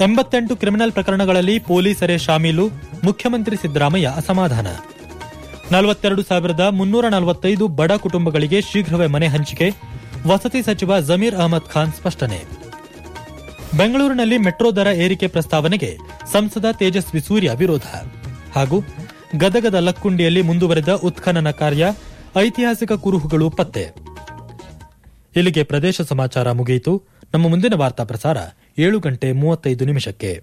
ಎಂಬತ್ತೆಂಟು ಕ್ರಿಮಿನಲ್ ಪ್ರಕರಣಗಳಲ್ಲಿ ಪೊಲೀಸರೇ ಶಾಮೀಲು ಮುಖ್ಯಮಂತ್ರಿ ಸಿದ್ದರಾಮಯ್ಯ ಅಸಮಾಧಾನ ನಲವತ್ತೆರಡು ಸಾವಿರದ ಮುನ್ನೂರ ನಲವತ್ತೈದು ಬಡ ಕುಟುಂಬಗಳಿಗೆ ಶೀಘ್ರವೇ ಮನೆ ಹಂಚಿಕೆ ವಸತಿ ಸಚಿವ ಜಮೀರ್ ಅಹಮದ್ ಖಾನ್ ಸ್ಪಷ್ಟನೆ ಬೆಂಗಳೂರಿನಲ್ಲಿ ಮೆಟ್ರೋ ದರ ಏರಿಕೆ ಪ್ರಸ್ತಾವನೆಗೆ ಸಂಸದ ತೇಜಸ್ವಿ ಸೂರ್ಯ ವಿರೋಧ ಹಾಗೂ ಗದಗದ ಲಕ್ಕುಂಡಿಯಲ್ಲಿ ಮುಂದುವರೆದ ಉತ್ಖನನ ಕಾರ್ಯ ಐತಿಹಾಸಿಕ ಕುರುಹುಗಳು ಪತ್ತೆ ಇಲ್ಲಿಗೆ ಪ್ರದೇಶ ಸಮಾಚಾರ ಮುಗಿಯಿತು ನಮ್ಮ ಮುಂದಿನ ವಾರ್ತಾ ಪ್ರಸಾರ ಏಳು ಗಂಟೆ ಮೂವತ್ತೈದು ನಿಮಿಷಕ್ಕೆ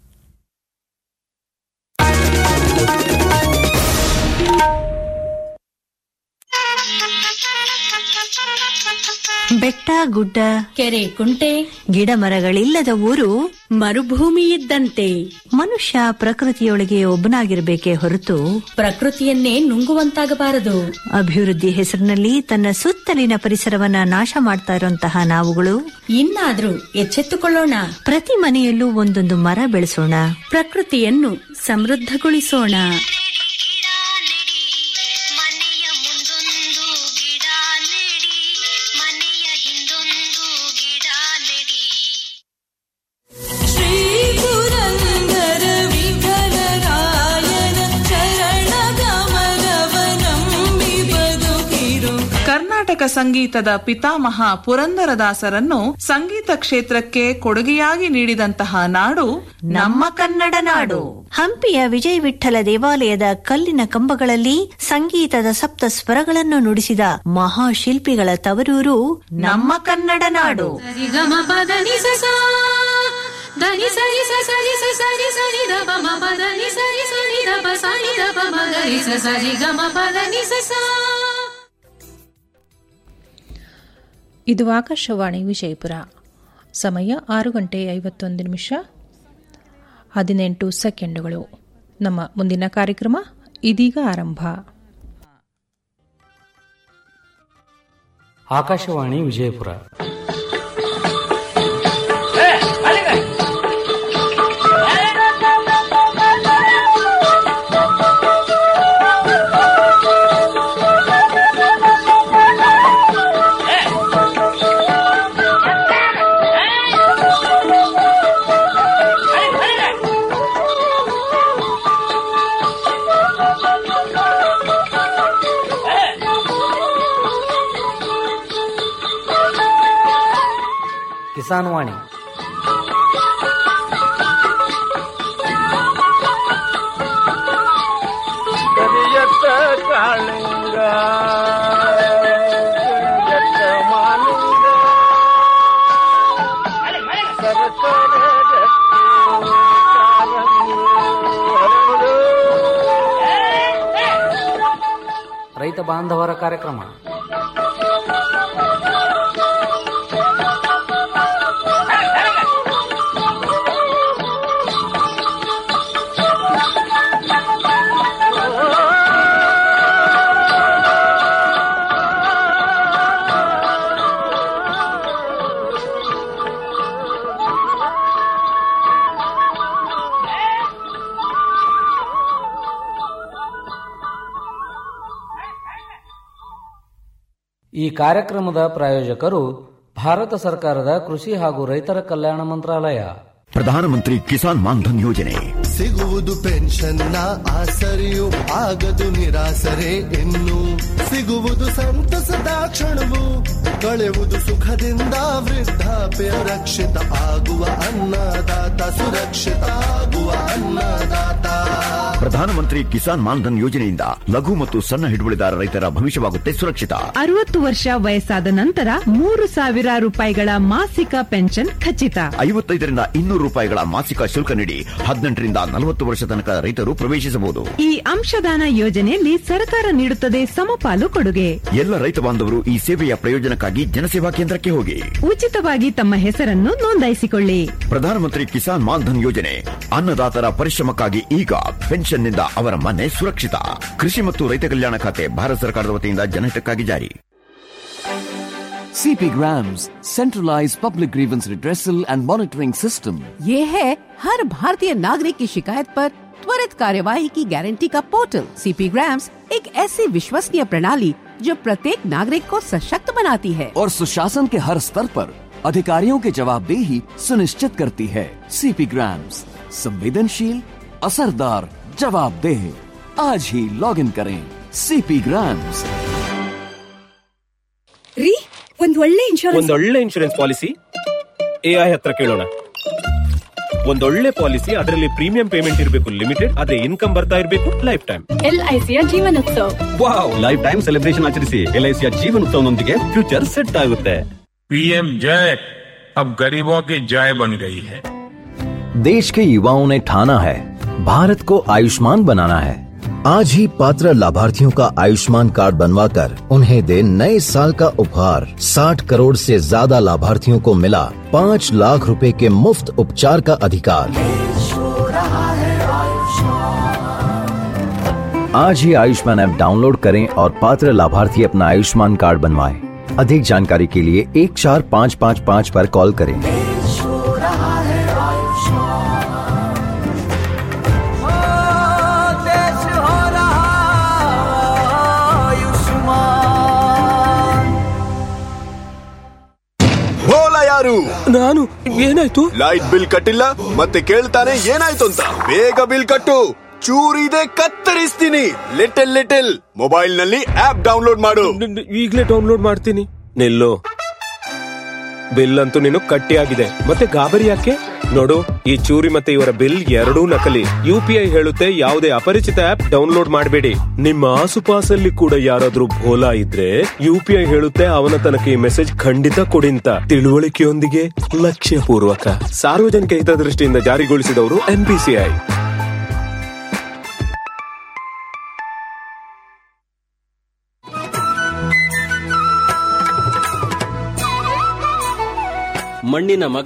ಬೆಟ್ಟ ಗುಡ್ಡ ಕೆರೆ ಕುಂಟೆ ಗಿಡ ಮರಗಳಿಲ್ಲದ ಊರು ಮರುಭೂಮಿ ಇದ್ದಂತೆ ಮನುಷ್ಯ ಪ್ರಕೃತಿಯೊಳಗೆ ಒಬ್ಬನಾಗಿರಬೇಕೇ ಹೊರತು ಪ್ರಕೃತಿಯನ್ನೇ ನುಂಗುವಂತಾಗಬಾರದು ಅಭಿವೃದ್ಧಿ ಹೆಸರಿನಲ್ಲಿ ತನ್ನ ಸುತ್ತಲಿನ ಪರಿಸರವನ್ನ ನಾಶ ಮಾಡ್ತಾ ಇರುವಂತಹ ನಾವುಗಳು ಇನ್ನಾದ್ರೂ ಎಚ್ಚೆತ್ತುಕೊಳ್ಳೋಣ ಪ್ರತಿ ಮನೆಯಲ್ಲೂ ಒಂದೊಂದು ಮರ ಬೆಳೆಸೋಣ ಪ್ರಕೃತಿಯನ್ನು ಸಮೃದ್ಧಗೊಳಿಸೋಣ ಗಿಡ ನೆಡಿ ಮನೆಯ ಮುಂದೊಂದು ಗಿಡ ನೆಡಿ ಮನೆಯ ಹಿಂದೊಂದು ಗಿಡ ನೆಡಿ ಶ್ರೀ ಪುರಂದರ ವಿಠಲರಾಯನ ಚರಣದ ಮರವನಂಬಿ ಬದುಕಿರು ಕರ್ನಾಟಕ ಸಂಗೀತದ ಪಿತಾಮಹ ಪುರಂದರದಾಸರನ್ನು ಸಂಗೀತ ಕ್ಷೇತ್ರಕ್ಕೆ ಕೊಡುಗೆಯಾಗಿ ನೀಡಿದಂತಹ ನಾಡು ನಮ್ಮ ಕನ್ನಡ ನಾಡು ಹಂಪಿಯ ವಿಜಯ ವಿಠಲ ದೇವಾಲಯದ ಕಲ್ಲಿನ ಕಂಬಗಳಲ್ಲಿ ಸಂಗೀತದ ಸಪ್ತ ಸ್ವರಗಳನ್ನು ನುಡಿಸಿದ ಮಹಾಶಿಲ್ಪಿಗಳ ತವರೂರು ನಮ್ಮ ಕನ್ನಡ ನಾಡು ಗಮ ಪದ ನಿ ಸ ಸ. ಧನಿ ಸರಿ ಸ ಸರಿ ಸ ಸರಿ ಸರಿ ದ ಪ ಮ ಪದ ನಿ ಸರಿ ಸರಿ ದ ಪ ಸರಿ ದ ಪ ಮ ಗ ರಿ ಸ ಸರಿ ಗಮ ಪದ ನಿ ಸ ಸ. ಇದು ಆಕಾಶವಾಣಿ ವಿಜಯಪುರ ಸಮಯ ಆರು ಗಂಟೆ ಐವತ್ತೊಂದು ನಿಮಿಷ ಹದಿನೆಂಟು ಸೆಕೆಂಡುಗಳು ನಮ್ಮ ಮುಂದಿನ ಕಾರ್ಯಕ್ರಮ ಇದೀಗ ಆರಂಭ ಆಕಾಶವಾಣಿ ವಿಜಯಪುರ ಕಿಸಾನ್ ವಾಣಿ ಕರಿಯತ್ತ ಕಾಳಿಂಗ ಕರಿಯತ್ತ ಮಾಲಿಂಗ ಸರಸರ ರಕ್ತಿ ಕಾಲಂಗಿ ಹರಡು. ರೈತ ಬಾಂಧವರ ಕಾರ್ಯಕ್ರಮ ಈ ಕಾರ್ಯಕ್ರಮದ ಪ್ರಾಯೋಜಕರು ಭಾರತ ಸರ್ಕಾರದ ಕೃಷಿ ಹಾಗೂ ರೈತರ ಕಲ್ಯಾಣ ಮಂತ್ರಾಲಯ ಪ್ರಧಾನಮಂತ್ರಿ ಕಿಸಾನ್ ಮಾನ್ಧನ್ ಯೋಜನೆ ಸಿಗುವುದು ಪೆನ್ಷನ್ನ ಆಸರೆಯು ಆಗದು ನಿರಾಸರೆ ಇನ್ನು ಸಿಗುವುದು ಸಂತಸದ ಕ್ಷಣವು ಕಳೆಯುವುದು ಸುಖದಿಂದ ವೃದ್ಧಾಪ್ಯ ರಕ್ಷಿತ ಆಗುವ ಅನ್ನದಾತ ಸುರಕ್ಷಿತ ಆಗುವ ಅನ್ನದಾತ ಪ್ರಧಾನಮಂತ್ರಿ ಕಿಸಾನ್ ಮಾನ್ಧನ್ ಯೋಜನೆಯಿಂದ ಲಘು ಮತ್ತು ಸಣ್ಣ ಹಿಡುವಳಿದಾರ ರೈತರ ಭವಿಷ್ಯವಾಗುತ್ತೆ ಸುರಕ್ಷಿತ ಅರವತ್ತು ವರ್ಷ ವಯಸ್ಸಾದ ನಂತರ ಮೂರು ಸಾವಿರ ರೂಪಾಯಿಗಳ ಮಾಸಿಕ ಪೆನ್ಷನ್ ಖಚಿತ ಐವತ್ತೈದರಿಂದ ಇನ್ನೂರು ರೂಪಾಯಿಗಳ ಮಾಸಿಕ ಶುಲ್ಕ ನೀಡಿ ಹದಿನೆಂಟರಿಂದ ನಲವತ್ತು ವರ್ಷ ತನಕ ರೈತರು ಪ್ರವೇಶಿಸಬಹುದು ಈ ಅಂಶದಾನ ಯೋಜನೆಯಲ್ಲಿ ಸರ್ಕಾರ ನೀಡುತ್ತದೆ ಸಮಪಾಲು ಕೊಡುಗೆ ಎಲ್ಲ ರೈತ ಬಾಂಧವರು ಈ ಸೇವೆಯ ಪ್ರಯೋಜನಕ್ಕಾಗಿ ಜನಸೇವಾ ಕೇಂದ್ರಕ್ಕೆ ಹೋಗಿ ಉಚಿತವಾಗಿ ತಮ್ಮ ಹೆಸರನ್ನು ನೋಂದಾಯಿಸಿಕೊಳ್ಳಿ ಪ್ರಧಾನಮಂತ್ರಿ ಕಿಸಾನ್ ಮಾನ್ಧನ್ ಯೋಜನೆ ಅನ್ನದಾತರ ಪರಿಶ್ರಮಕ್ಕಾಗಿ ಈಗ ಪೆನ್ಷನ್ನಿಂದ ಅವರ ಮನೆ ಸುರಕ್ಷಿತ ಕೃಷಿ ಮತ್ತು ರೈತ ಕಲ್ಯಾಣ ಖಾತೆ ಭಾರತ ಸರ್ಕಾರದ ವತಿಯಿಂದ ಜನಹಿತಕ್ಕಾಗಿ ಜಾರಿ CP Grams, centralized public grievance redressal and monitoring system. ये है हर भारतीय नागरिक की शिकायत पर त्वरित कार्यवाही की गारंटी का पोर्टल सीपी ग्राम्स एक ऐसी विश्वसनीय प्रणाली जो प्रत्येक नागरिक को सशक्त बनाती है और सुशासन के हर स्तर पर अधिकारियों की जवाबदेही सुनिश्चित करती है सीपी ग्राम्स संवेदनशील असरदार जवाबदेह आज ही लॉग इन करें सीपी ग्राम्स ರೀ ಒಂದ್ ಒಳ್ಳೆ ಇನ್ಶೂರೆನ್ಸ್ ಒಂದೊಳ್ಳೆ ಇನ್ಶೂರೆನ್ಸ್ ಪಾಲಿಸಿ ಎಐ ಹತ್ರ ಕೇಳೋಣ ಒಂದೊಳ್ಳೆ ಪಾಲಿಸಿ ಅದರಲ್ಲಿ ಪ್ರೀಮಿಯಂ ಪೇಮೆಂಟ್ ಇರಬೇಕು ಲಿಮಿಟೆಡ್ ಅದೇ ಇನ್ಕಮ್ ಬರ್ತಾ ಇರಬೇಕು ಲೈಫ್ ಟೈಮ್ ಎಲ್ಐಸಿಯ ಜೀವನೋತ್ಸವ ವಾವ್ ಲೈಫ್ ಟೈಮ್ ಸೆಲೆಬ್ರೇಷನ್ ಆಚರಿಸಿ ಎಲ್ಐಸಿಯ ಜೀವನೋತ್ಸವನೊಂದಿಗೆ ಫ್ಯೂಚರ್ ಸೆಟ್ ಆಗುತ್ತೆ पीएम जय अब गरीबों की जय बन गई है देश के युवाओं ने ठाना है भारत को आयुष्मान बनाना है आज ही पात्र लाभार्थियों का आयुष्मान कार्ड बनवाकर उन्हें दे नए साल का उपहार 60 करोड़ से ज्यादा लाभार्थियों को मिला पाँच लाख रुपए के मुफ्त उपचार का अधिकार आज ही आयुष्मान ऐप डाउनलोड करें और पात्र लाभार्थी अपना आयुष्मान कार्ड बनवाएं। अधिक जानकारी के लिए एक चार पाँच पाँच पाँच पर कॉल करें देश हो रहा आयुष्मान ಹೋಲ ಯಾರು ನಾನು ಏನಾಯ್ತು ಲೈಟ್ ಬಿಲ್ ಕಟ್ಟಿಲ್ಲ ಮತ್ತೆ ಕೇಳ್ತಾನೆ ಏನಾಯ್ತು ಅಂತ ಬೇಗ ಬಿಲ್ ಕಟ್ಟು ಚೂರಿದೆ ಕತ್ತರಿಸ್ತೀನಿ ಲಿಟಲ್ ಲಿಟಲ್ ಮೊಬೈಲ್ ನಲ್ಲಿ ಆಪ್ ಡೌನ್ಲೋಡ್ ಮಾಡು ಈಗಲೇ ಡೌನ್ಲೋಡ್ ಮಾಡ್ತೀನಿ ನಿಲ್ಲು ಬಿಲ್ ಅಂತೂ ನೀನು ಕಟ್ಟಿ ಆಗಿದೆ ಮತ್ತೆ ಗಾಬರಿ ಯಾಕೆ ನೋಡು ಈ ಚೂರಿ ಮತ್ತೆ ಇವರ ಬಿಲ್ ಎರಡೂ ನಕಲಿ ಯು ಪಿ ಐ ಹೇಳುತ್ತೆ ಯಾವುದೇ ಅಪರಿಚಿತ ಆಪ್ ಡೌನ್ಲೋಡ್ ಮಾಡಬೇಡಿ ನಿಮ್ಮ ಆಸುಪಾಸಲ್ಲಿ ಕೂಡ ಯಾರಾದ್ರೂ ಭೋಲಾ ಇದ್ರೆ ಯು ಪಿ ಐ ಹೇಳುತ್ತೆ ಅವನ ತನಕ ಈ ಮೆಸೇಜ್ ಖಂಡಿತ ಕೊಡಿ ಅಂತ ತಿಳುವಳಿಕೆಯೊಂದಿಗೆ ಲಕ್ಷ್ಯ ಪೂರ್ವಕ ಸಾರ್ವಜನಿಕ ಹಿತದೃಷ್ಟಿಯಿಂದ ಜಾರಿಗೊಳಿಸಿದವರು ಎನ್ಪಿಸಿಐ ಮಣ್ಣಿನ ಮಗ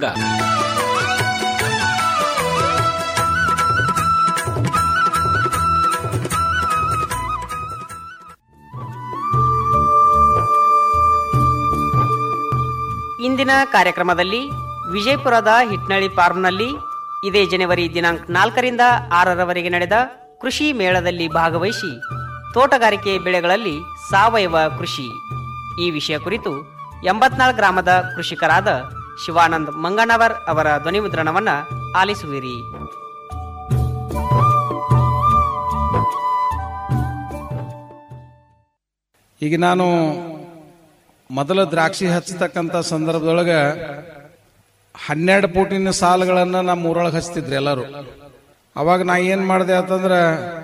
ಇಂದಿನ ಕಾರ್ಯಕ್ರಮದಲ್ಲಿ ವಿಜಯಪುರದ ಹಿಟ್ನಳ್ಳಿ ಫಾರ್ಮ್ನಲ್ಲಿ ಇದೇ ಜನವರಿ ದಿನಾಂಕ ನಾಲ್ಕರಿಂದ ಆರರವರೆಗೆ ನಡೆದ ಕೃಷಿ ಮೇಳದಲ್ಲಿ ಭಾಗವಹಿಸಿ ತೋಟಗಾರಿಕೆ ಬೆಳೆಗಳಲ್ಲಿ ಸಾವಯವ ಕೃಷಿ ಈ ವಿಷಯ ಕುರಿತು ಎಂಬತ್ನಾಲ್ಕು ಗ್ರಾಮದ ಕೃಷಿಕರಾದ ಶಿವಾನಂದ್ ಮಂಗಣ್ಣವರ್ ಅವರ ಧ್ವನಿಮುದ್ರಣವನ್ನ ಆಲಿಸುವಿರಿ ಈಗ ನಾನು ಮೊದಲ ದ್ರಾಕ್ಷಿ ಹಚ್ಚತಕ್ಕಂಥ ಸಂದರ್ಭದೊಳಗೆ ಹನ್ನೆರಡು ಫೂಟಿನ ಸಾಲುಗಳನ್ನು ನಮ್ಮ ಊರೊಳಗೆ ಹಚ್ತಿದ್ರಿ ಎಲ್ಲರೂ ಅವಾಗ ನಾ ಏನು ಮಾಡಿದೆ ಅಂತಂದ್ರೆ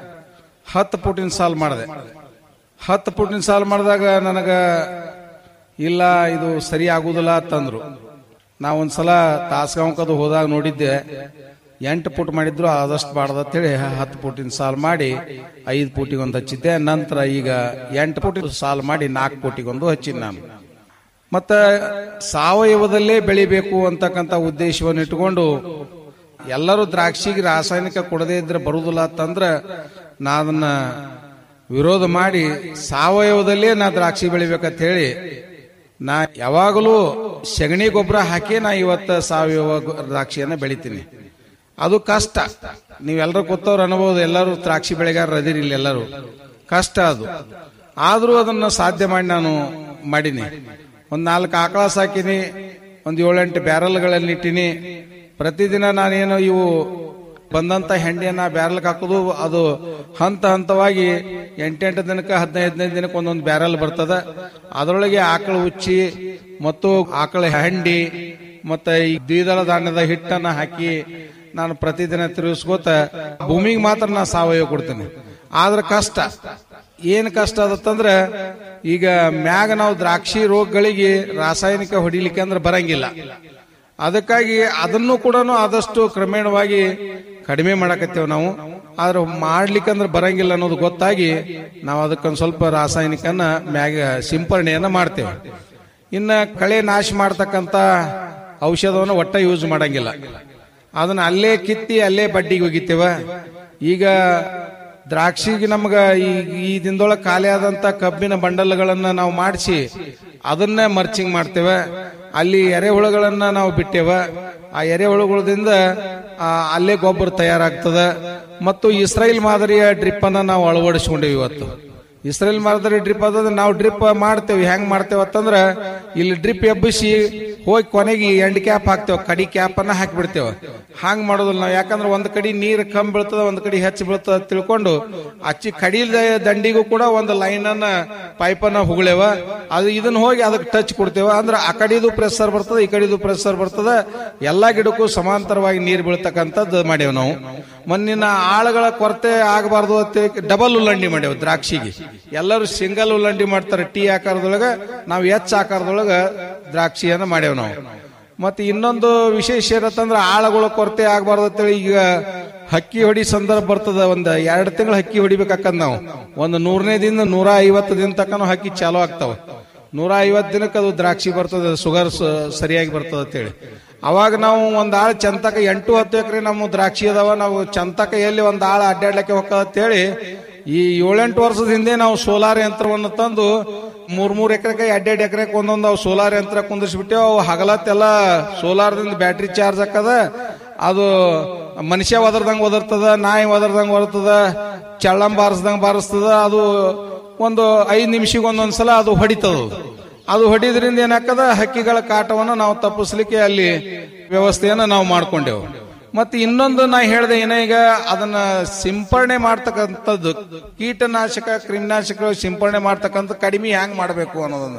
ಹತ್ತು ಫೂಟಿನ ಸಾಲು ಮಾಡಿದೆ ಹತ್ತು ಫೂಟಿನ ಸಾಲು ಮಾಡಿದಾಗ ನನಗೆ ಇಲ್ಲ ಇದು ಸರಿ ಆಗುದಿಲ್ಲ ಅಂತಂದ್ರು ನಾ ಒಂದ್ಸಲ ತಾಸ್ಗಾಂವ್ಕದು ಹೋದಾಗ ನೋಡಿದ್ದೆ ಎಂಟು ಫುಟ್ ಮಾಡಿದ್ರು ಆದಷ್ಟು ಬಾರ್ದು ಅಂತೇಳಿ ಹತ್ತು ಫುಟಿನ ಸಾಲು ಮಾಡಿ ಐದು ಫುಟಿಗೆ ಒಂದು ಹಚ್ಚಿದ್ದೆ ನಂತರ ಈಗ ಎಂಟು ಫುಟಿನ ಸಾಲು ಮಾಡಿ ನಾಲ್ಕು ಫುಟಿಗೆ ಒಂದು ಹಚ್ಚಿನಿ ನಾನು ಮತ್ತ ಸಾವಯವದಲ್ಲೇ ಬೆಳಿಬೇಕು ಅಂತಕ್ಕಂಥ ಉದ್ದೇಶವನ್ನು ಇಟ್ಕೊಂಡು ಎಲ್ಲರೂ ದ್ರಾಕ್ಷಿಗೆ ರಾಸಾಯನಿಕ ಕೊಡದೇ ಇದ್ರೆ ಬರುದಿಲ್ಲ ಅಂತಂದ್ರೆ ನಾ ಅದನ್ನ ವಿರೋಧ ಮಾಡಿ ಸಾವಯವದಲ್ಲೇ ನಾ ದ್ರಾಕ್ಷಿ ಬೆಳಿಬೇಕಂತ ಹೇಳಿ ನಾ ಯಾವಾಗಲೂ ಸಗಣಿ ಗೊಬ್ಬರ ಹಾಕಿ ನಾ ಇವತ್ತು ಸಾವಯವ ಗೊ- ದ್ರಾಕ್ಷಿಯನ್ನ ಬೆಳಿತೀನಿ ಅದು ಕಷ್ಟ ನೀವೆಲ್ಲರೂ ಕೂತವ್ರು ಅನ್ಬೋದು ಎಲ್ಲರೂ ದ್ರಾಕ್ಷಿ ಬೆಳೆಗಾರರು ಅದಿರಿ ಇಲ್ಲಿ ಎಲ್ಲರೂ ಕಷ್ಟ ಅದು ಆದ್ರೂ ಅದನ್ನ ಸಾಧ್ಯ ಮಾಡಿ ನಾನು ಮಾಡೀನಿ ಒಂದ್ ನಾಲ್ಕು ಆಕಳ ಸಾಕಿನಿ ಒಂದ್ ಏಳೆಂಟು ಬ್ಯಾರಲ್ಗಳಲ್ಲಿ ಇಟ್ಟಿನಿ ಪ್ರತಿದಿನ ನಾನೇನು ಇವು ಬಂದಂತ ಹೆಂಡಿಯನ್ನ ಬ್ಯಾರಲ್ಗೆ ಹಾಕೋದು ಅದು ಹಂತ ಹಂತವಾಗಿ ಎಂಟೆಂಟು ದಿನಕ್ಕೆ ಹದಿನೈದು ಹದಿನೈದು ದಿನಕ್ಕೆ ಒಂದೊಂದು ಬ್ಯಾರಲ್ ಬರ್ತದ ಅದರೊಳಗೆ ಆಕಳ ಉಚ್ಚಿ ಮತ್ತು ಆಕಳ ಹೆಂಡಿ ಮತ್ತೆ ಈ ದ್ವಿದಳ ಧಾನ್ಯದ ಹಿಟ್ಟನ್ನ ಹಾಕಿ ನಾನು ಪ್ರತಿದಿನ ತಿರುಗಿಸ್ಕೋತ ಭೂಮಿಗೆ ಮಾತ್ರ ನಾ ಸಾವಯವ ಕೊಡ್ತೀನಿ ಆದ್ರೆ ಕಷ್ಟ ಏನ್ ಕಷ್ಟ ಅದತ್ತಂದ್ರೆ ಈಗ ಮ್ಯಾಗ ನಾವು ದ್ರಾಕ್ಷಿ ರೋಗಗಳಿಗೆ ರಾಸಾಯನಿಕ ಹೊಡಿಲಿಕ್ಕೆ ಅಂದ್ರೆ ಬರಂಗಿಲ್ಲ ಅದಕ್ಕಾಗಿ ಅದನ್ನು ಕೂಡ ಆದಷ್ಟು ಕ್ರಮೇಣವಾಗಿ ಕಡಿಮೆ ಮಾಡಕತ್ತೇವೆ ನಾವು ಆದ್ರೆ ಮಾಡ್ಲಿಕ್ಕಂದ್ರೆ ಬರಂಗಿಲ್ಲ ಅನ್ನೋದು ಗೊತ್ತಾಗಿ ನಾವು ಅದಕ್ಕೊಂದು ಸ್ವಲ್ಪ ರಾಸಾಯನಿಕನ ಮ್ಯಾಗ ಸಿಂಪರಣೆಯನ್ನ ಮಾಡ್ತೇವೆ ಇನ್ನ ಕಳೆ ನಾಶ ಮಾಡ್ತಕ್ಕಂತ ಔಷಧವನ್ನು ಒಟ್ಟ ಯೂಸ್ ಮಾಡಂಗಿಲ್ಲ ಅದನ್ನ ಅಲ್ಲೇ ಕಿತ್ತಿ ಅಲ್ಲೇ ಬಡ್ಡಿಗೆ ಒಗಿತೇವ ಈಗ ದ್ರಾಕ್ಷಿಗೆ ನಮ್ಗ ಈ ಈ ದಿನದೊಳಗೆ ಖಾಲಿ ಆದಂತ ಕಬ್ಬಿನ ಬಂಡಲ್ಗಳನ್ನ ನಾವು ಮಾಡಿಸಿ ಅದನ್ನೇ ಮರ್ಚಿಂಗ್ ಮಾಡ್ತೇವೆ ಅಲ್ಲಿ ಎರೆಹುಳುಗಳನ್ನ ನಾವು ಬಿಟ್ಟೇವ ಆ ಎರೆಹುಳುಗಳದಿಂದ ಆ, ಅಲ್ಲೇ ಗೊಬ್ಬರ ತಯಾರಾಗ್ತದ ಮತ್ತು ಇಸ್ರೇಲ್ ಮಾದರಿಯ ಡ್ರಿಪ್ ಅನ್ನ ನಾವು ಅಳವಡಿಸ್ಕೊಂಡೇವಿ ಇವತ್ತು ಇಸ್ರೇಲ್ ಮಾದರಿ ಡ್ರಿಪ್ ಅದಂದ್ರೆ ನಾವು ಡ್ರಿಪ್ ಮಾಡ್ತೇವೆ ಹೆಂಗ್ ಮಾಡ್ತೇವೆ ಅಂತಂದ್ರ ಇಲ್ಲಿ ಡ್ರಿಪ್ ಎಬ್ಬಿಸಿ ಹೋಗಿ ಕೊನೆಗೆ ಎಂಡ್ ಕ್ಯಾಪ್ ಹಾಕ್ತೇವೆ ಕಡಿ ಕ್ಯಾಪ್ ಅನ್ನ ಹಾಕಿಬಿಡ್ತೇವೆ ಹಾಂಗ್ ಮಾಡೋದಿಲ್ಲ ನಾವು ಯಾಕಂದ್ರೆ ಒಂದ್ ಕಡೆ ನೀರು ಕಮ್ಮಿ ಬೀಳ್ತದ ಒಂದ್ ಕಡೆ ಹೆಚ್ಚು ಬೀಳ್ತದ ಅಂತ ತಿಳ್ಕೊಂಡು ಅಚ್ಚಿ ಕಡಿಲ್ದ ದಂಡಿಗೂ ಕೂಡ ಒಂದು ಲೈನ್ ಅನ್ನ ಪೈಪ್ ಅನ್ನ ಹುಗಳೇವ ಅದು ಇದನ್ನ ಹೋಗಿ ಅದಕ್ಕೆ ಟಚ್ ಕೊಡ್ತೇವ ಅಂದ್ರೆ ಆ ಕಡೆದು ಪ್ರೆಷರ್ ಬರ್ತದ ಈ ಕಡೆದು ಪ್ರೆಷರ್ ಬರ್ತದ ಎಲ್ಲಾ ಗಿಡಕ್ಕೂ ಸಮಾಂತರವಾಗಿ ನೀರು ಬೀಳ್ತಕ್ಕಂಥದ್ದು ಮಾಡೇವ್ ನಾವು ಮಣ್ಣಿನ ಆಳುಗಳ ಕೊರತೆ ಆಗಬಾರ್ದು ಅಂತ ಡಬಲ್ ಉಲ್ಲಂಡಿ ಮಾಡೇವು ದ್ರಾಕ್ಷಿಗೆ ಎಲ್ಲರೂ ಸಿಂಗಲ್ ಉಲ್ಲಂಡಿ ಮಾಡ್ತಾರೆ ಟೀ ಆಕಾರದೊಳಗ ನಾವು ಎಚ್ ಆಕಾರದೊಳಗ ದ್ರಾಕ್ಷಿಯನ್ನ ಮಾಡೇವ್ ನಾವು ಮತ್ತೆ ಇನ್ನೊಂದು ವಿಶೇಷ ಏನಂತಂದ್ರೆ ಆಳುಗಳ ಕೊರತೆ ಆಗಬಾರ್ದು ಅಂತೇಳಿ ಈಗ ಹಕ್ಕಿ ಹೊಡಿ ಸಂದರ್ಭ ಬರ್ತದ ಒಂದ್ ಎರಡು ತಿಂಗಳು ಹಕ್ಕಿ ಹೊಡಿಬೇಕಾಕಂದ್ ನಾವು ಒಂದು ನೂರನೇ ದಿನ ನೂರ ಐವತ್ತು ದಿನ ತನಕ ಹಕ್ಕಿ ಚಾಲು ಆಗ್ತಾವ ನೂರ ಐವತ್ತು ದಿನಕ್ಕೆ ಅದು ದ್ರಾಕ್ಷಿ ಬರ್ತದೆ ಶುಗರ್ ಸರಿಯಾಗಿ ಬರ್ತದೆ ಅಂತೇಳಿ ಅವಾಗ ನಾವು ಒಂದ್ ಆಳ್ ಚಂತಕ ಎಂಟು ಹತ್ತು ಎಕರೆ ನಮ್ಮ ದ್ರಾಕ್ಷಿ ಅದಾವ ನಾವು ಚಂತಕ ಎಲ್ಲಿ ಒಂದ್ ಆಳ ಅಡ್ಡಾಡ್ಲಿಕ್ಕೆ ಹೋಗ್ತದ ಅಂತೇಳಿ ಈ ಏಳೆಂಟು ವರ್ಷದ ಹಿಂದೆ ನಾವು ಸೋಲಾರ್ ಯಂತ್ರವನ್ನು ತಂದು ಮೂರ್ ಮೂರ್ ಎಕರೆಗೆ ಎರಡೆರಡು ಎಕರೆಗೆ ಒಂದೊಂದು ಅವು ಸೋಲಾರ್ ಯಂತ್ರ ಕುಂದಿಸ್ಬಿಟ್ಟೇವು ಅವು ಹಗಲತ್ತೆಲ್ಲ ಸೋಲಾರ್ದಿಂದ ಬ್ಯಾಟ್ರಿ ಚಾರ್ಜ್ ಹಾಕದ ಅದು ಮನುಷ್ಯ ಒದರ್ದಂಗ್ ಒದರ್ತದ ನಾಯಿ ಒದರ್ದಂಗ್ ಒದರ್ತದ ಚಳ್ಳಂ ಬಾರಿಸ್ದಂಗ್ ಬಾರಿಸ್ತದ ಅದು ಒಂದು ಐದು ನಿಮಿಷಕ್ಕೆ ಒಂದೊಂದ್ಸಲ ಅದು ಹೊಡಿತದ ಅದು ಹೊಡಿದ್ರಿಂದ ಏನಾಗ್ತದ ಹಕ್ಕಿಗಳ ಕಾಟವನ್ನು ನಾವು ತಪ್ಪಿಸ್ಲಿಕ್ಕೆ ಅಲ್ಲಿ ವ್ಯವಸ್ಥೆಯನ್ನ ನಾವು ಮಾಡ್ಕೊಂಡೆವು ಮತ್ತೆ ಇನ್ನೊಂದು ನಾ ಹೇಳ್ದೆ ಏನ ಈಗ ಅದನ್ನ ಸಿಂಪರಣೆ ಮಾಡ್ತಕ್ಕಂಥದ್ದು ಕೀಟನಾಶಕ ಕ್ರಿಮಿನಾಶಕಗಳು ಸಿಂಪರಣೆ ಮಾಡ್ತಕ್ಕಂಥ ಕಡಿಮೆ ಹ್ಯಾಂಗ್ ಮಾಡಬೇಕು ಅನ್ನೋದನ್ನ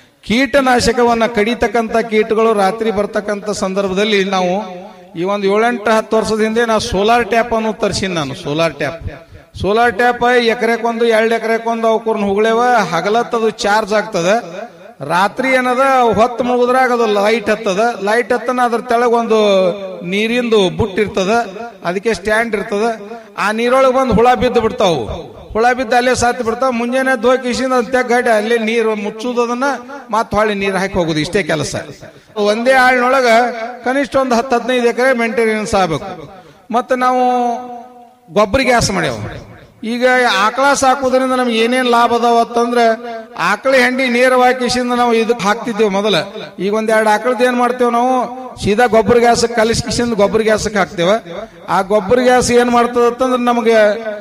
ಕೀಟನಾಶಕವನ್ನ ಕಡಿತಕ್ಕಂಥ ಕೀಟಗಳು ರಾತ್ರಿ ಬರ್ತಕ್ಕಂಥ ಸಂದರ್ಭದಲ್ಲಿ ನಾವು ಈ ಒಂದು ಏಳೆಂಟು ಹತ್ತು ವರ್ಷದ ಹಿಂದೆ ನಾವು ಸೋಲಾರ್ ಟ್ಯಾಪ್ ಅನ್ನು ತರಿಸಿನಿ ನಾನು ಸೋಲಾರ್ ಟ್ಯಾಪ್ ಸೋಲಾರ್ ಟ್ಯಾಪ್ ಎಕರೆಕೊಂದು ಎರಡು ಎಕರೆಕೊಂದು ಅವಕೂರ್ನ ಹುಗಳೇವ ಹಗಲತ್ತದು ಚಾರ್ಜ್ ಆಗ್ತದೆ ರಾತ್ರಿ ಏನದ ಹೊತ್ತು ಮುಗಿದ್ರಾಗ ಅದು ಲೈಟ್ ಹತ್ತದ ಲೈಟ್ ಹತ್ತನ ಅದ್ರ ತೆಳಗ ಒಂದು ನೀರಿಂದು ಬುಟ್ ಇರ್ತದ ಅದಕ್ಕೆ ಸ್ಟ್ಯಾಂಡ್ ಇರ್ತದ ಆ ನೀರೊಳಗೆ ಬಂದು ಹುಳ ಬಿದ್ದು ಬಿಡ್ತಾವು ಹುಳ ಬಿದ್ದು ಅಲ್ಲೇ ಸಾತ್ ಬಿಡ್ತಾವ ಮುಂಜಾನೆ ಧೋಯ್ ಕಿಸಿಂದ ಅಂತ ಗಡ್ಡೆ ಅಲ್ಲೇ ನೀರು ಮುಚ್ಚುದನ್ನ ಮತ್ ಹೊಳ್ಳಿ ನೀರು ಹಾಕಿ ಹೋಗುದು ಇಷ್ಟೇ ಕೆಲಸ ಒಂದೇ ಆಳಿನೊಳಗ ಕನಿಷ್ಠ ಒಂದು ಹತ್ತು ಹದಿನೈದು ಎಕರೆ ಮೇಂಟೆನೆನ್ಸ್ ಆಗ್ಬೇಕು ಮತ್ತೆ ನಾವು ಗೊಬ್ಬರ ಗ್ಯಾಸ್ ಮಾಡ್ಯಾವ ಈಗ ಆಕಳ ಸಾಕೋದ್ರಿಂದ ನಮ್ಗೆ ಏನೇನ್ ಲಾಭ ಅದಾವ ಅಂತಂದ್ರೆ ಆಕಳ ಹೆಂಡಿ ನೇರವಾಗಿ ಕಿಸಿಂದ ನಾವು ಇದಕ್ಕೆ ಹಾಕ್ತಿದ್ದೇವೆ ಮೊದಲ ಈಗ ಒಂದ್ ಎರಡು ಆಕಳದ ಏನ್ ಮಾಡ್ತೇವೆ ನಾವು ಸೀದಾ ಗೊಬ್ಬರ ಗ್ಯಾಸ್ ಕಲಿಸಿ ಕಿಸಿಂದ ಗೊಬ್ಬರ ಗ್ಯಾಸಕ್ಕೆ ಹಾಕ್ತೇವೆ ಆ ಗೊಬ್ಬರ ಗ್ಯಾಸ್ ಏನ್ ಮಾಡ್ತದ ಅಂತಂದ್ರೆ ನಮಗೆ